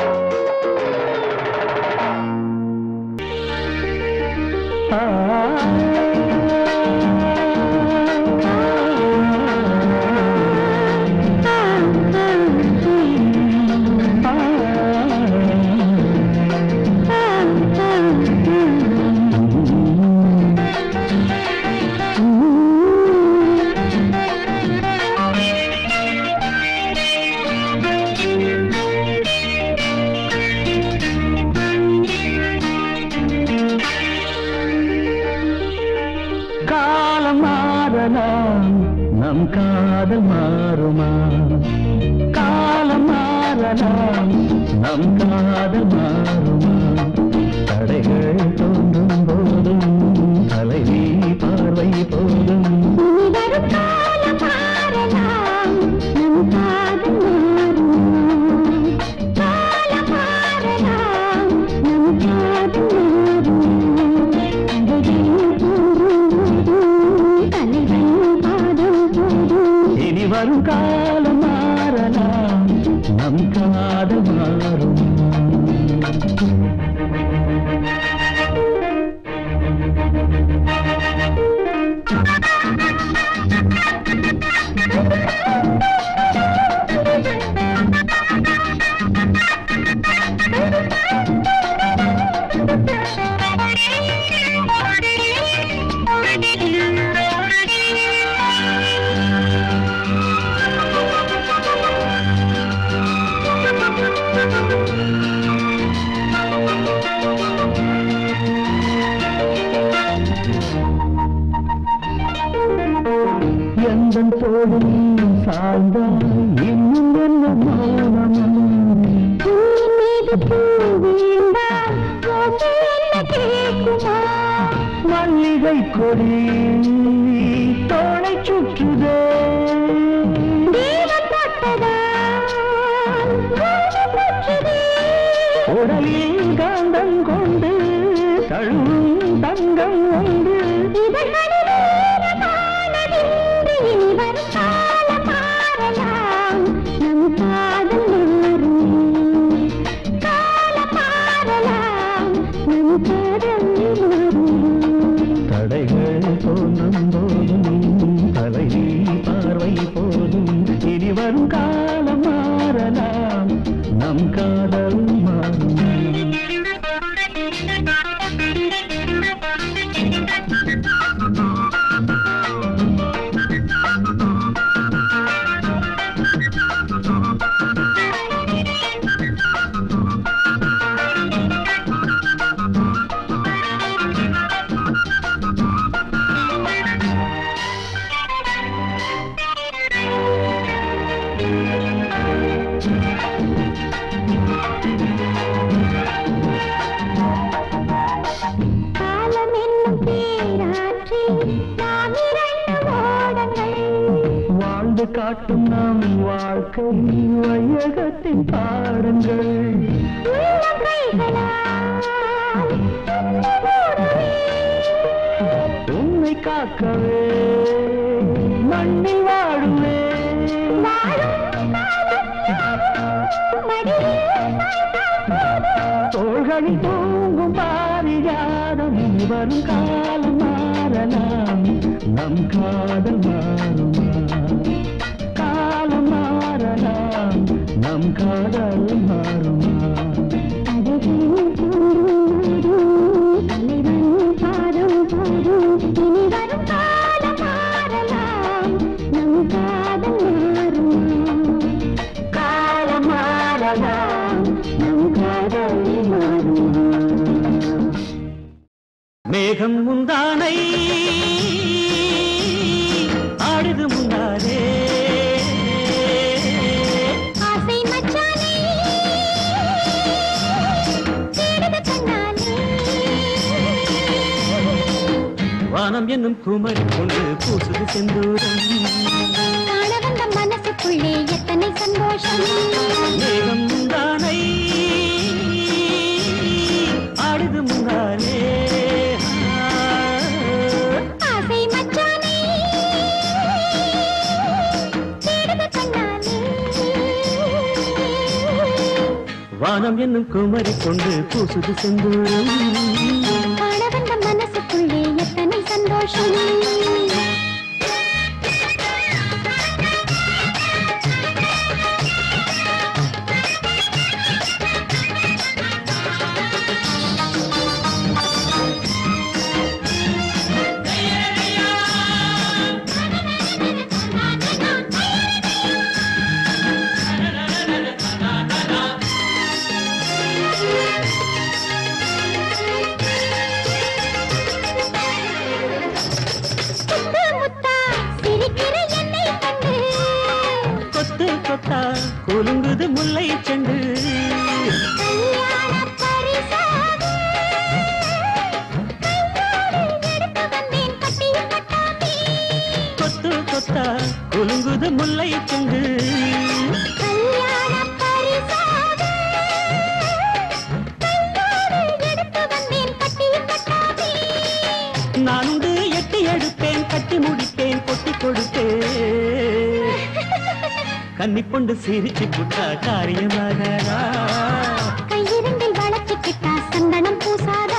காலம் மாறலாம் நம் காதல் மாறுமா காலம் மாறலாம் நம் காதல் மாறுமா தடைகள் தோன்றும் போதும் தலைவி பார்வை போதும் வரும் காலம் மாறலாம் நம் காதல் மாறும் காலம் மாறலாம் நம் காதல் மாறும் தலைவன் பாதம் போதும் இனி வரும் காலம் மாறலாம் நம் காதல் மாறும் எந்தன் தோடு நீ சாய்ந்தால் இன்னும் என்ன மௌனம் மீது பூ வீழ்ந்தால் ஓசை என்ன கேட்குமா மல்லிகை கொடி தோளை சுற்றுதே தேவன் தொட்டதால் பூமி போற்றுதே. உடலில் காந்தம் கொண்டு தழுவும் தங்கம் உண்டு இதழ்களில் ஈரமானதின்று இனி வரும் காலம் மாறலாம். நம் காதல் மாறும். காலம் மாறலாம். நம் காதல் மாறும். தடைகள் தோன்றும் போதும் தலைவி பார்வை போதும் இனி வரும் காலம் மாறலாம் நம் காதல் மாறும் காலம் என்னும் பேராற்றில் நாம் இரண்டு ஓடங்கள் வாழ்ந்து காட்டும் நம் வாழ்க்கை வையகத்தின் பாடங்கள் உள்ளம் கைகளால் துண்டு போடவே உன்னை காக்கவே மண்ணில் வாழுவே தோள்களில் தூங்கும் பாரிஜாதம் வரும் காலம் மாறலாம் நம் காதல் மாறுமா காலம் மாறலாம் நம் காதல் மாறுமா காலம் மாறலாம் நம் காதல் மாறுமா மேகம் முந்தானை ஆடுது முந்தானே ஆசை மச்சானே தேடுது கண்ணாலே வானம் என்னும் குமரி கொண்டு பூசுது செந்தூரம் காண வந்த மனசுக்குள்ளே எத்தனை சந்தோஷம் மேகம் முந்தானை ஆடுது முந்தானே ஆசை மச்சானே தேடுது கண்ணாலே வானம் என்னும் குமரி கொண்டு பூசுது செந்தூரம் காண வந்த மனசுக்குள்ளே எத்தனை சந்தோஷம் முத்து முத்தா சிரிக்கிற என்னை கண்டு கொத்து கொத்தா குலுங்குது முல்லை செண்டு கல்யாண பரிசாக கையோடு எடுத்து வந்தேன் கட்டிய பட்டாம்பி கொத்து கொத்தா குலுங்குது முல்லை செண்டு கல்யாண பரிசாக கையோடு எடுத்து வந்தேன் கட்டிய பட்டாம்பி நான் உண்டு எட்டி எடுப்பேன் கட்டி முடிப்பேன் கொட்டி கொடுப்பேன் கன்னிப்பொண்டு சிரிச்சு புட்டா காரியமாகாதா கையிரண்டில் வளர்ச்சிக்கிட்டா சந்தனம் பூசாதா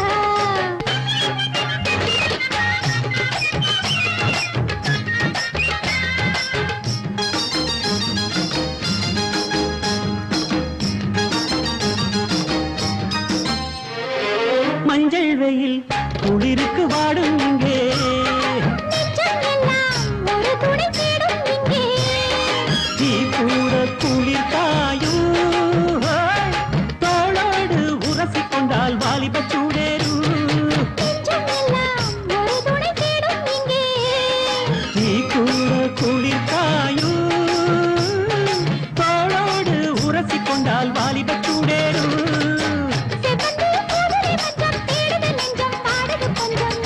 மஞ்சள் வெயில் குளிருக்கு வாடும் இங்கே நெஞ்சம் எல்லாம் ஒரு துணை தேடும் இங்கே நீ கூட குளிர் காயும் தோளோடு உரசி கொண்டால் வாலிப சூடேறும் நெஞ்சம் எல்லாம் ஒரு துணை தேடும் இங்கே நீ கூட குளிர் காயும் தோளோடு உரசி கொண்டால் வாலிப சூடேறும் செவ்வந்தி பூவிலே மஞ்சம் தேடுது நெஞ்சம் பாடுது கொஞ்சம்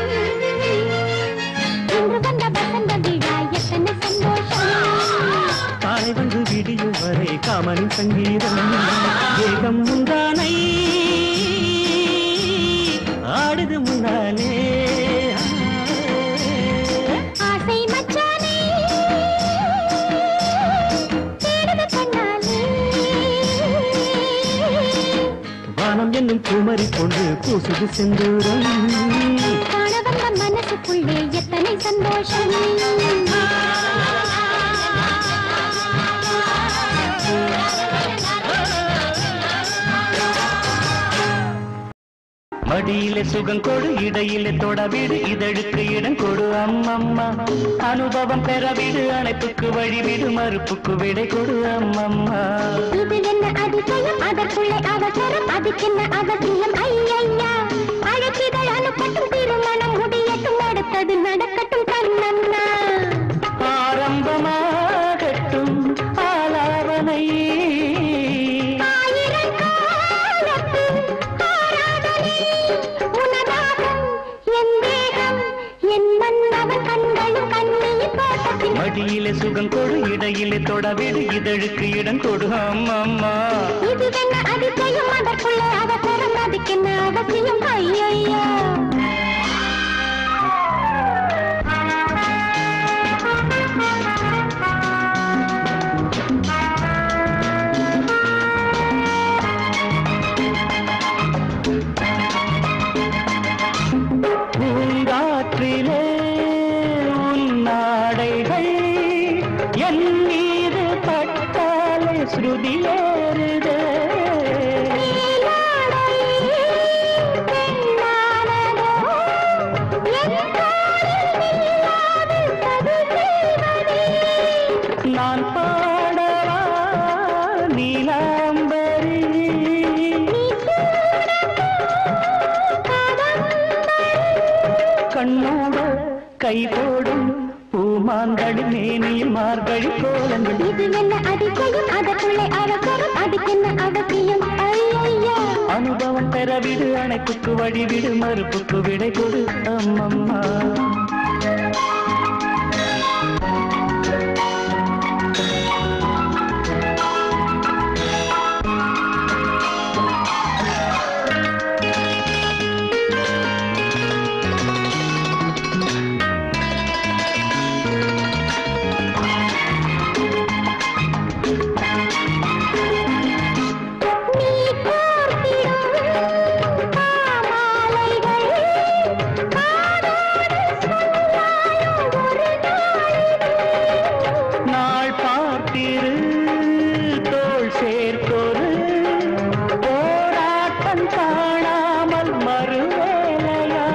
இன்று வந்த வசந்த விழா எத்தனை சந்தோஷம் காலை வந்து விடியும் வரை காமனின் சங்கீதம் ஏகம் முந்தானை ஆடுது முந்தானே ஆசை மச்சானே தேடுது கண்ணாலே வானம் என்னும் குமரி கொண்டு பூசுது செந்தூரம் காண வந்த மனசுக்குள்ளே எத்தனை சந்தோஷம் மடியிலே சுகம் கொடு இடையிலே தொட விடு இதழுக்கு இடம் கொடு அம்மம்மா அனுபவம் பெற விடு அணைப்புக்கு வழி விடு மறுப்புக்கு விடை கொடு அம்மம்மா இது என்ன அதிசயம் அதற்குள்ளே அவசரம் அதுக்கென்ன அவசியம் ஐயையா அழைப்பிதழ் அனுப்பட்டும் திருமணம் முடியட்டும் அடுத்தது நடக்கட்டும் கண்ணம்மா ஆரம்பமாகட்டும் ஆலாவனை ஆயிரங்காலத்து ஆராதனை உனதாகம் என் தேகம் என் மன்னவன் கண்களும் கண்ணியின் தோட்டத்தில் மடியிலே சுகம் கொடு இடையிலே தொட விடு இதழுக்கு இடம் கொடு அம்மம்மா இது என்ன அதிசயம் அதற்குள்ளே அவசரம் அதுக்கென்ன அவசியம் ஐயையா காற்றிலே உன்னாடைகள் என் மீது பட்டாலே ஸ்ருதியேறுதே நான் பாடவா நீலாம்பரி கண்ணோட கை போடும் பூமாந்தடி மேனியில் மார்கழி கோலங்கள் இது என்ன அதிசயம் அதற்குள்ளே அவசரம் அதுக்கென்ன அவசியம் ஐயா அனுபவம் பெறவிடு அணைப்புக்கு வழிவிடு மறுப்புக்கு விடை கொடு அம்மம்மா நீ கோர்த்திடும் பாமாலைகள் காதோடு சொல்லாயோ ஒரு நாளிதழ். நாள் பார்த்திரு தோள் சேர்த்தொரு போராட்டம் காணாமல் மறுவேலையா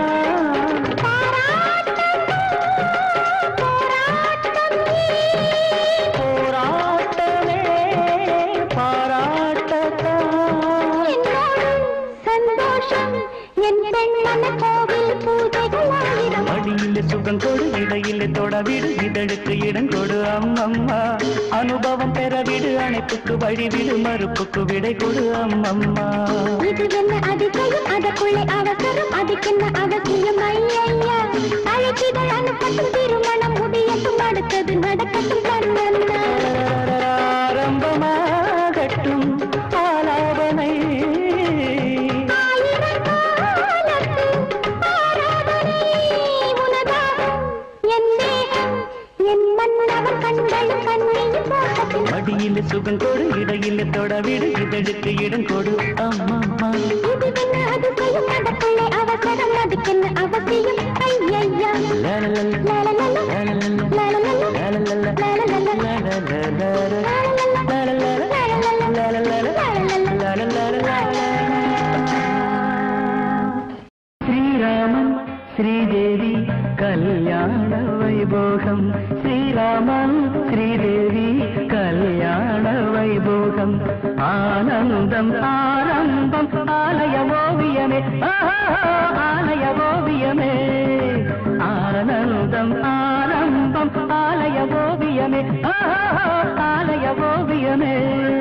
போராட்டமே பாராட்டத்தான் என்னோடும் சந்தோஷம் என் பெண்ணன கோவில் பூஜைகள் ஆயிரம் மடியில் சுகம் கொடு இடையில் தொடவிடு இதழுக்கு இடம் கொடு அம்மம்மா அனுபவம் பெறவிடு அணைப்புக்கு வழிவிடு மறுப்புக்கு விடை கொடு அம்மம்மா இது என்ன அதிசயம் அதற்குள்ளே அவசரம் அதுக்கென்ன அவசியம் ஐயா அழைச்சிதழ் அனுப்பட்டும் திருமணம் முடியட்டும் அடுத்தது நடக்கட்டும் கண்ணன்னா ஆரம்பமாகட்டும் ஆலாபனை ஆயிரங்காலத்து ஆராதனை உனதாகும் என் தேகம், என் மன்னவர் கண்களும் கண்ணியின் தோட்டத்தில் மடியில் சுகம் கொடு இடையில் தொடவிடு இதழுக்கு இடம் கொடு அம்மம்மா இதுவென்ன அதிசயம் அதற்குள்ளே அவசரம் அதுக்கென்ன அவசியம் ஐயையா லலலல, லாலலல, லலலல, லாலலல, லலலல, லாலலல, லலலல, ஸ்ரீராமன் ஸ்ரீதேவி கல்யாண வைபோகம் ஸ்ரீராமன் ஸ்ரீதேவி கல்யாண வைபோகம் ஆனந்தம் ஆரம்பம் ஆலய ஓவியமே ஆஹா, ஆலய ஓவியமே ஆனந்தம் ஆரம்பம் ஆலய ஓவியமே ஆஹா, ஆலய ஓவியமே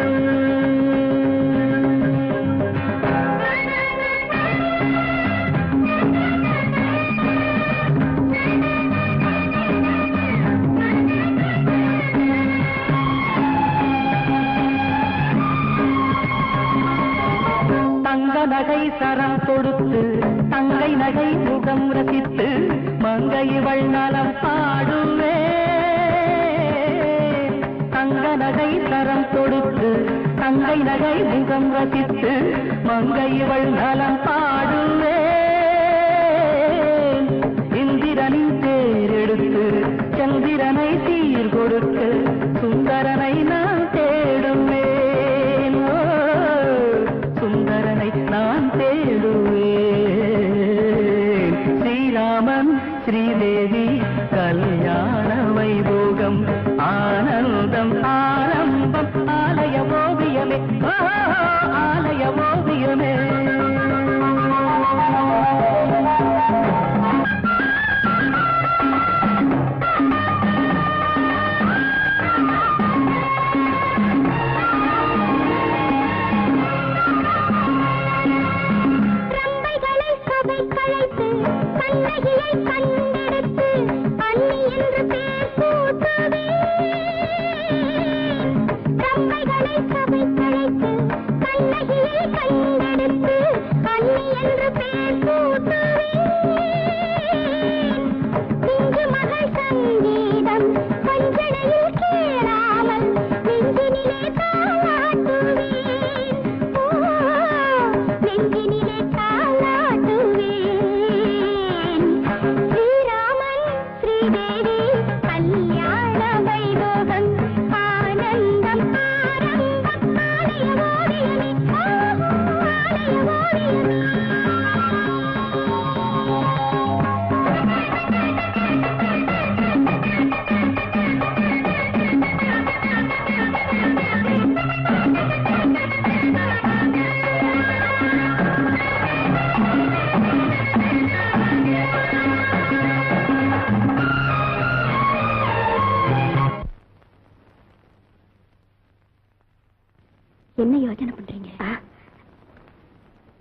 தங்க நகை சரம் கொடுத்து தங்கை நகை முகம் ரசித்து மங்கை இவள் நலம் பாடுவே தங்க நகை சரம் கொடுத்து தங்கை நகை முகம் ரசித்து மங்கை இவள் நலம் பாடுவே இந்திரனின் தேரெடுத்து சந்திரனை சீர் கொடுத்து சுந்தரனை நான் தேடுவேன் ஓ, சுந்தரனை நான் தேடுவேன் ஸ்ரீராமன் ஸ்ரீதேவி கல்யாண வைபோகம் ஆனந்தம் ஆரம்பம் ஆலய ஓவியமே ஓ, ஆலய ஓவியமே ரம்பைகளை சபை கலைத்து கண்ணகியை கண்டெடுத்து அன்னி என்று பேர் சூட்டுவே ரம்பைகளை சபை கலைத்து கண்ணகியை கண்டெடுத்து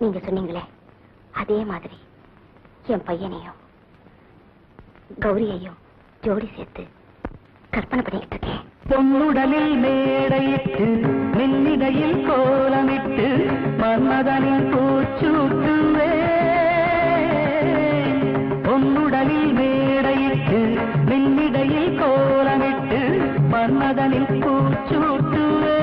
நீங்க சொன்னீங்களே அதே மாதிரி என் பையனையும் கௌரியையும் ஜோடி சேர்த்து கற்பனை பண்ணிக்கிட்டு இருக்கேன் பொன்னுடலில் மேடையிட்டு மெல்லிடையில் கோலமிட்டு மன்மதனில் பூச்சூட்டுவே பொன்னுடலில் மேடையிட்டு மெல்லிடையில் கோலமிட்டு மன்மதனில் பூச்சூட்டுவே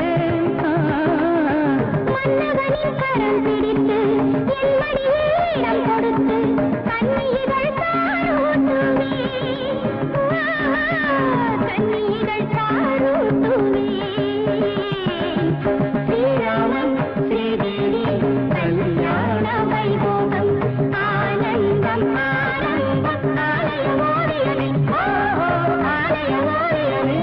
மன்னவனின் கரம் பிடித்து என் மடியில் இடம் கொடுத்து கண்ணீர்கள் தாரூட்டுவே கண்ணீர்கள் தாரூட்டுவே ஸ்ரீராமன் ஸ்ரீதேவி கல்யாண வைபோகம் ஆனந்தம் ஆனந்தம் ஆலய ஓவியமே ஓஹோ ஆலய ஓவியமே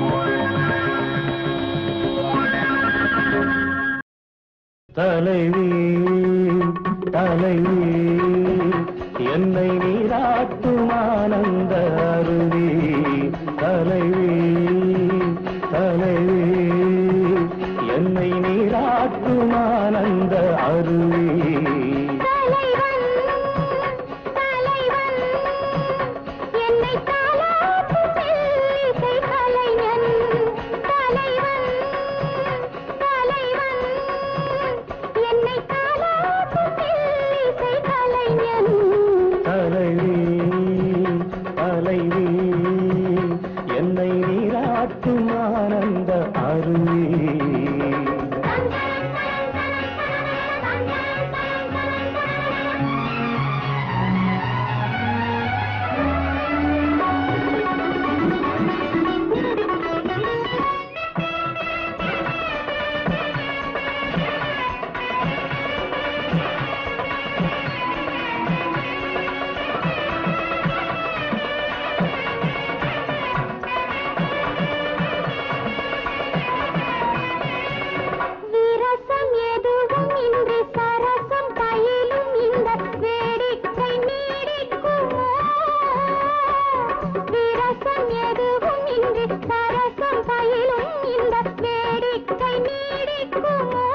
தலைவி தலைவி என்னை நீராட்டும் ஆனந்த அருவி தலைவி தலைவி என்னை நீராட்டும் ஆனந்த அருவி தலைவன் தலைவன் என்னை தாலாட்டும் மெல்லிசை கலைஞன் தலைவன் தலைவன் என்னை தாலாட்டும் மெல்லிசை கலைஞன் தலைவி தலைவி என்னை நீராட்டும் ஆனந்த அருவி விரசம் எதுவும் இன்றி சரசம் பயிலும் இந்த வேடிக்கை நீடிக்குமோ விரசம் எதுவும் இன்றி சரசம் பயிலும் இந்த வேடிக்கை நீடிக்குமோ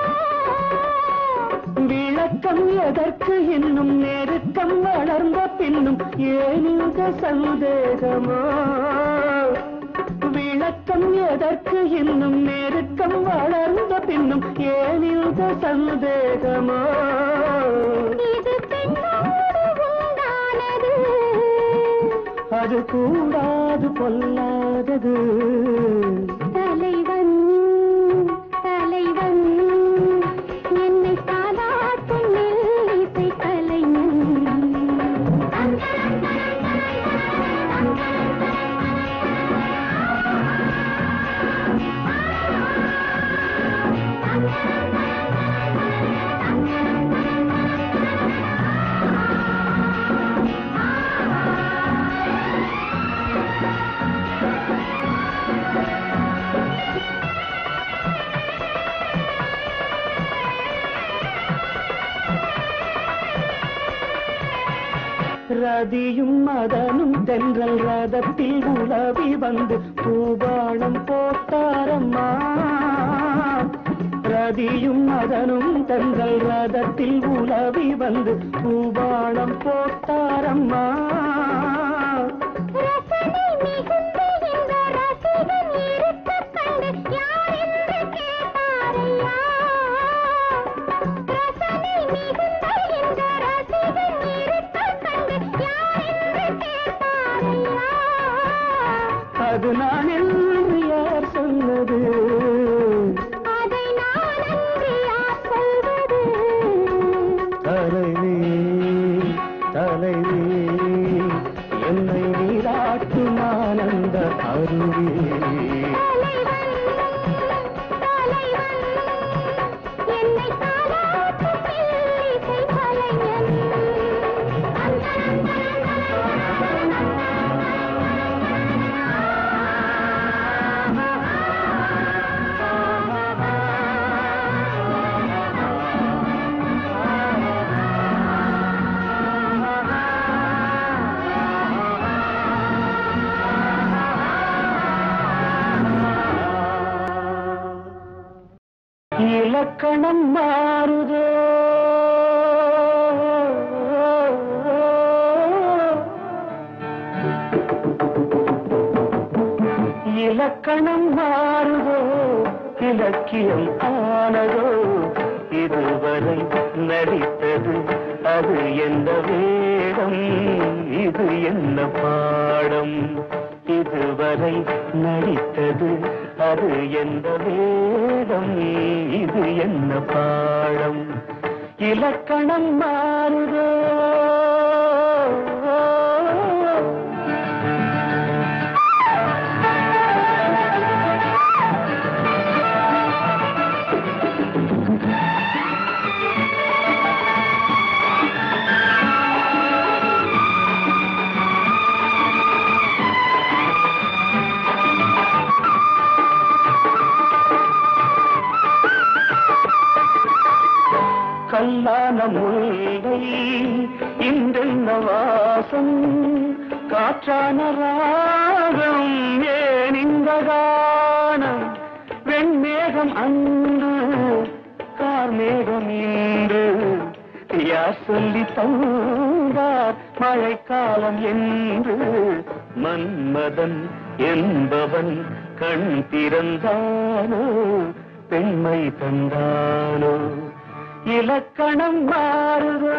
விளக்கம் எதற்கு இன்னும் நெருக்கம் வளர்ந்த பின்னும் ஏன் இந்த சந்தேகமோ விளக்கம் எதற்கு இன்னும் நெருக்கம் வளர்ந்த பின்னும் ஏன் இந்த சந்தேகமோ இது பெண்ணோடு உண்டானது அது கூடாது பொல்லாதது தலைவன் தலைவன் என்னை தாலாட்டும் மெல்லிசை கலைஞன் ரதியும் மதனும் தென்றல் ரதத்தில் உலவி வந்து பூபாளம் போட்டாரம்மா ரதியும் மதனும் தென்றல் ரதத்தில் உலவி வந்து பூபாளம் போட்டாரம்மா ரசனை மிகுந்த இந்த ரசிகன் இருக்கக் கண்டு யார் என்று கேட்டாரையா? ரசனை மிகுந்த இந்த ரசிகன் இருக்கக் கண்டு யார் என்று கேட்டாரையா? அது நான் என்று யார் சொன்னது அதை நான் அன்று யார் சொல்வது? தலைவி தலைவி என்னை நீராட்டும் ஆனந்த அருவி தலைவன், தலைவன், என்னை தாலாட்டும் மெல்லிசை கலைஞன். இலக்கணம் மாறுதோ இலக்கணம் மாறுதோ இலக்கியம் ஆனதோ இதுவரை நடித்தது அது என்ன வேடம் இது என்ன பாடம் இதுவரை நடித்தது அது என்ன வேடம் இது என்ன பாடம் இலக்கணம் மாறுதோ கல்லான முல்லை இன்றென்ன வாசம் காற்றான ராகம் ஏன் இந்த கானம் வெண்மேகம் அன்று கார்மேகம் இன்று யார் சொல்லி தந்தார் மழைக்காலம் என்று மன்மதன் என்பவன் கண் திறந்தானோ பெண்மை தந்தானோ இலக்கணம் மாறுதோ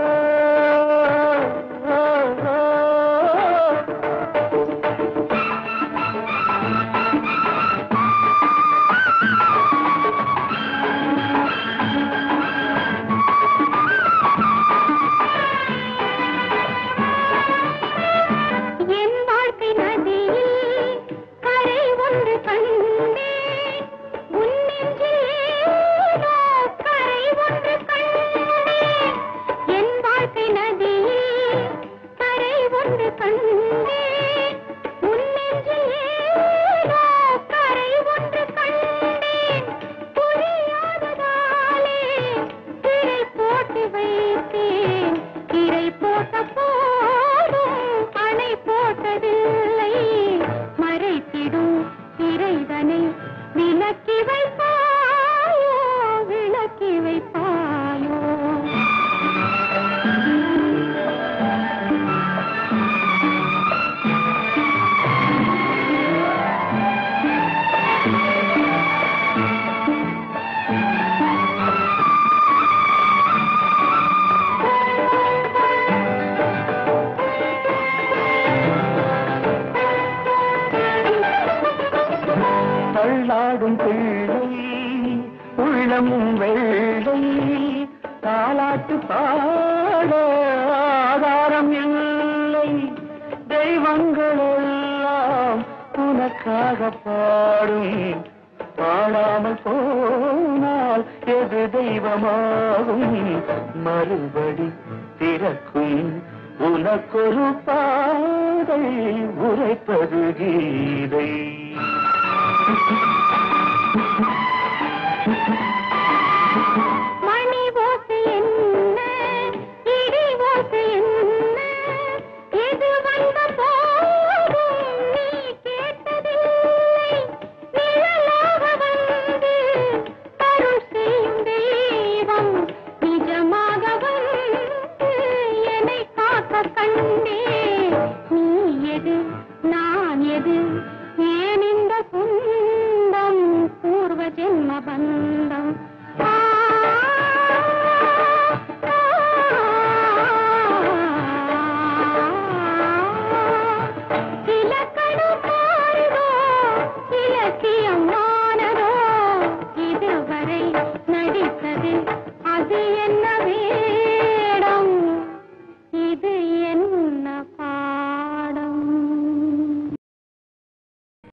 என் வாழ்க்கை நதியில் கரை ஒன்று கண்டேன் உன் நெஞ்சில் ஏனோ கரை ஒன்று கண்டேன் என் வாழ்க்கை நதியில் கரை ஒன்று கண்டேன் உன் நெஞ்சில் ஏனோ கரை ஒன்று கண்டேன் புரியாததாலே திரை போட்டு வைத்தேன் திரை போட்ட போதும் அணை போட்டதில்லை மறைத்திடும் திரைதனை விலக்கி வைப்பாயோ விளக்கி வைப்பாயோ தள்ளாடும் பிள்ளை உள்ளமும் வெள்ளை தாலாட்டு பாட ஆதாரம் இல்லை தெய்வங்கள் எல்லாம் உனக்காக பாடும் பாடாமல் போனால் எது தெய்வமாகும் மறுபடி திறக்கும் உனக்கொரு பாதை உரைப்பது கீதை மணி ஓசை என்ன இடி ஓசை என்ன எது வந்த போதும் நீ கேட்டதில்லை நிழலாக வந்து அருள் செய்யும் தெய்வம் நிஜமாக வந்து என்னை காக்க கண்டே நீ எது நான் எது ஏன் இந்த சொந்தம் பூர்வ ஜென்ம பந்தம் ஆ, ஆ, இலக்கண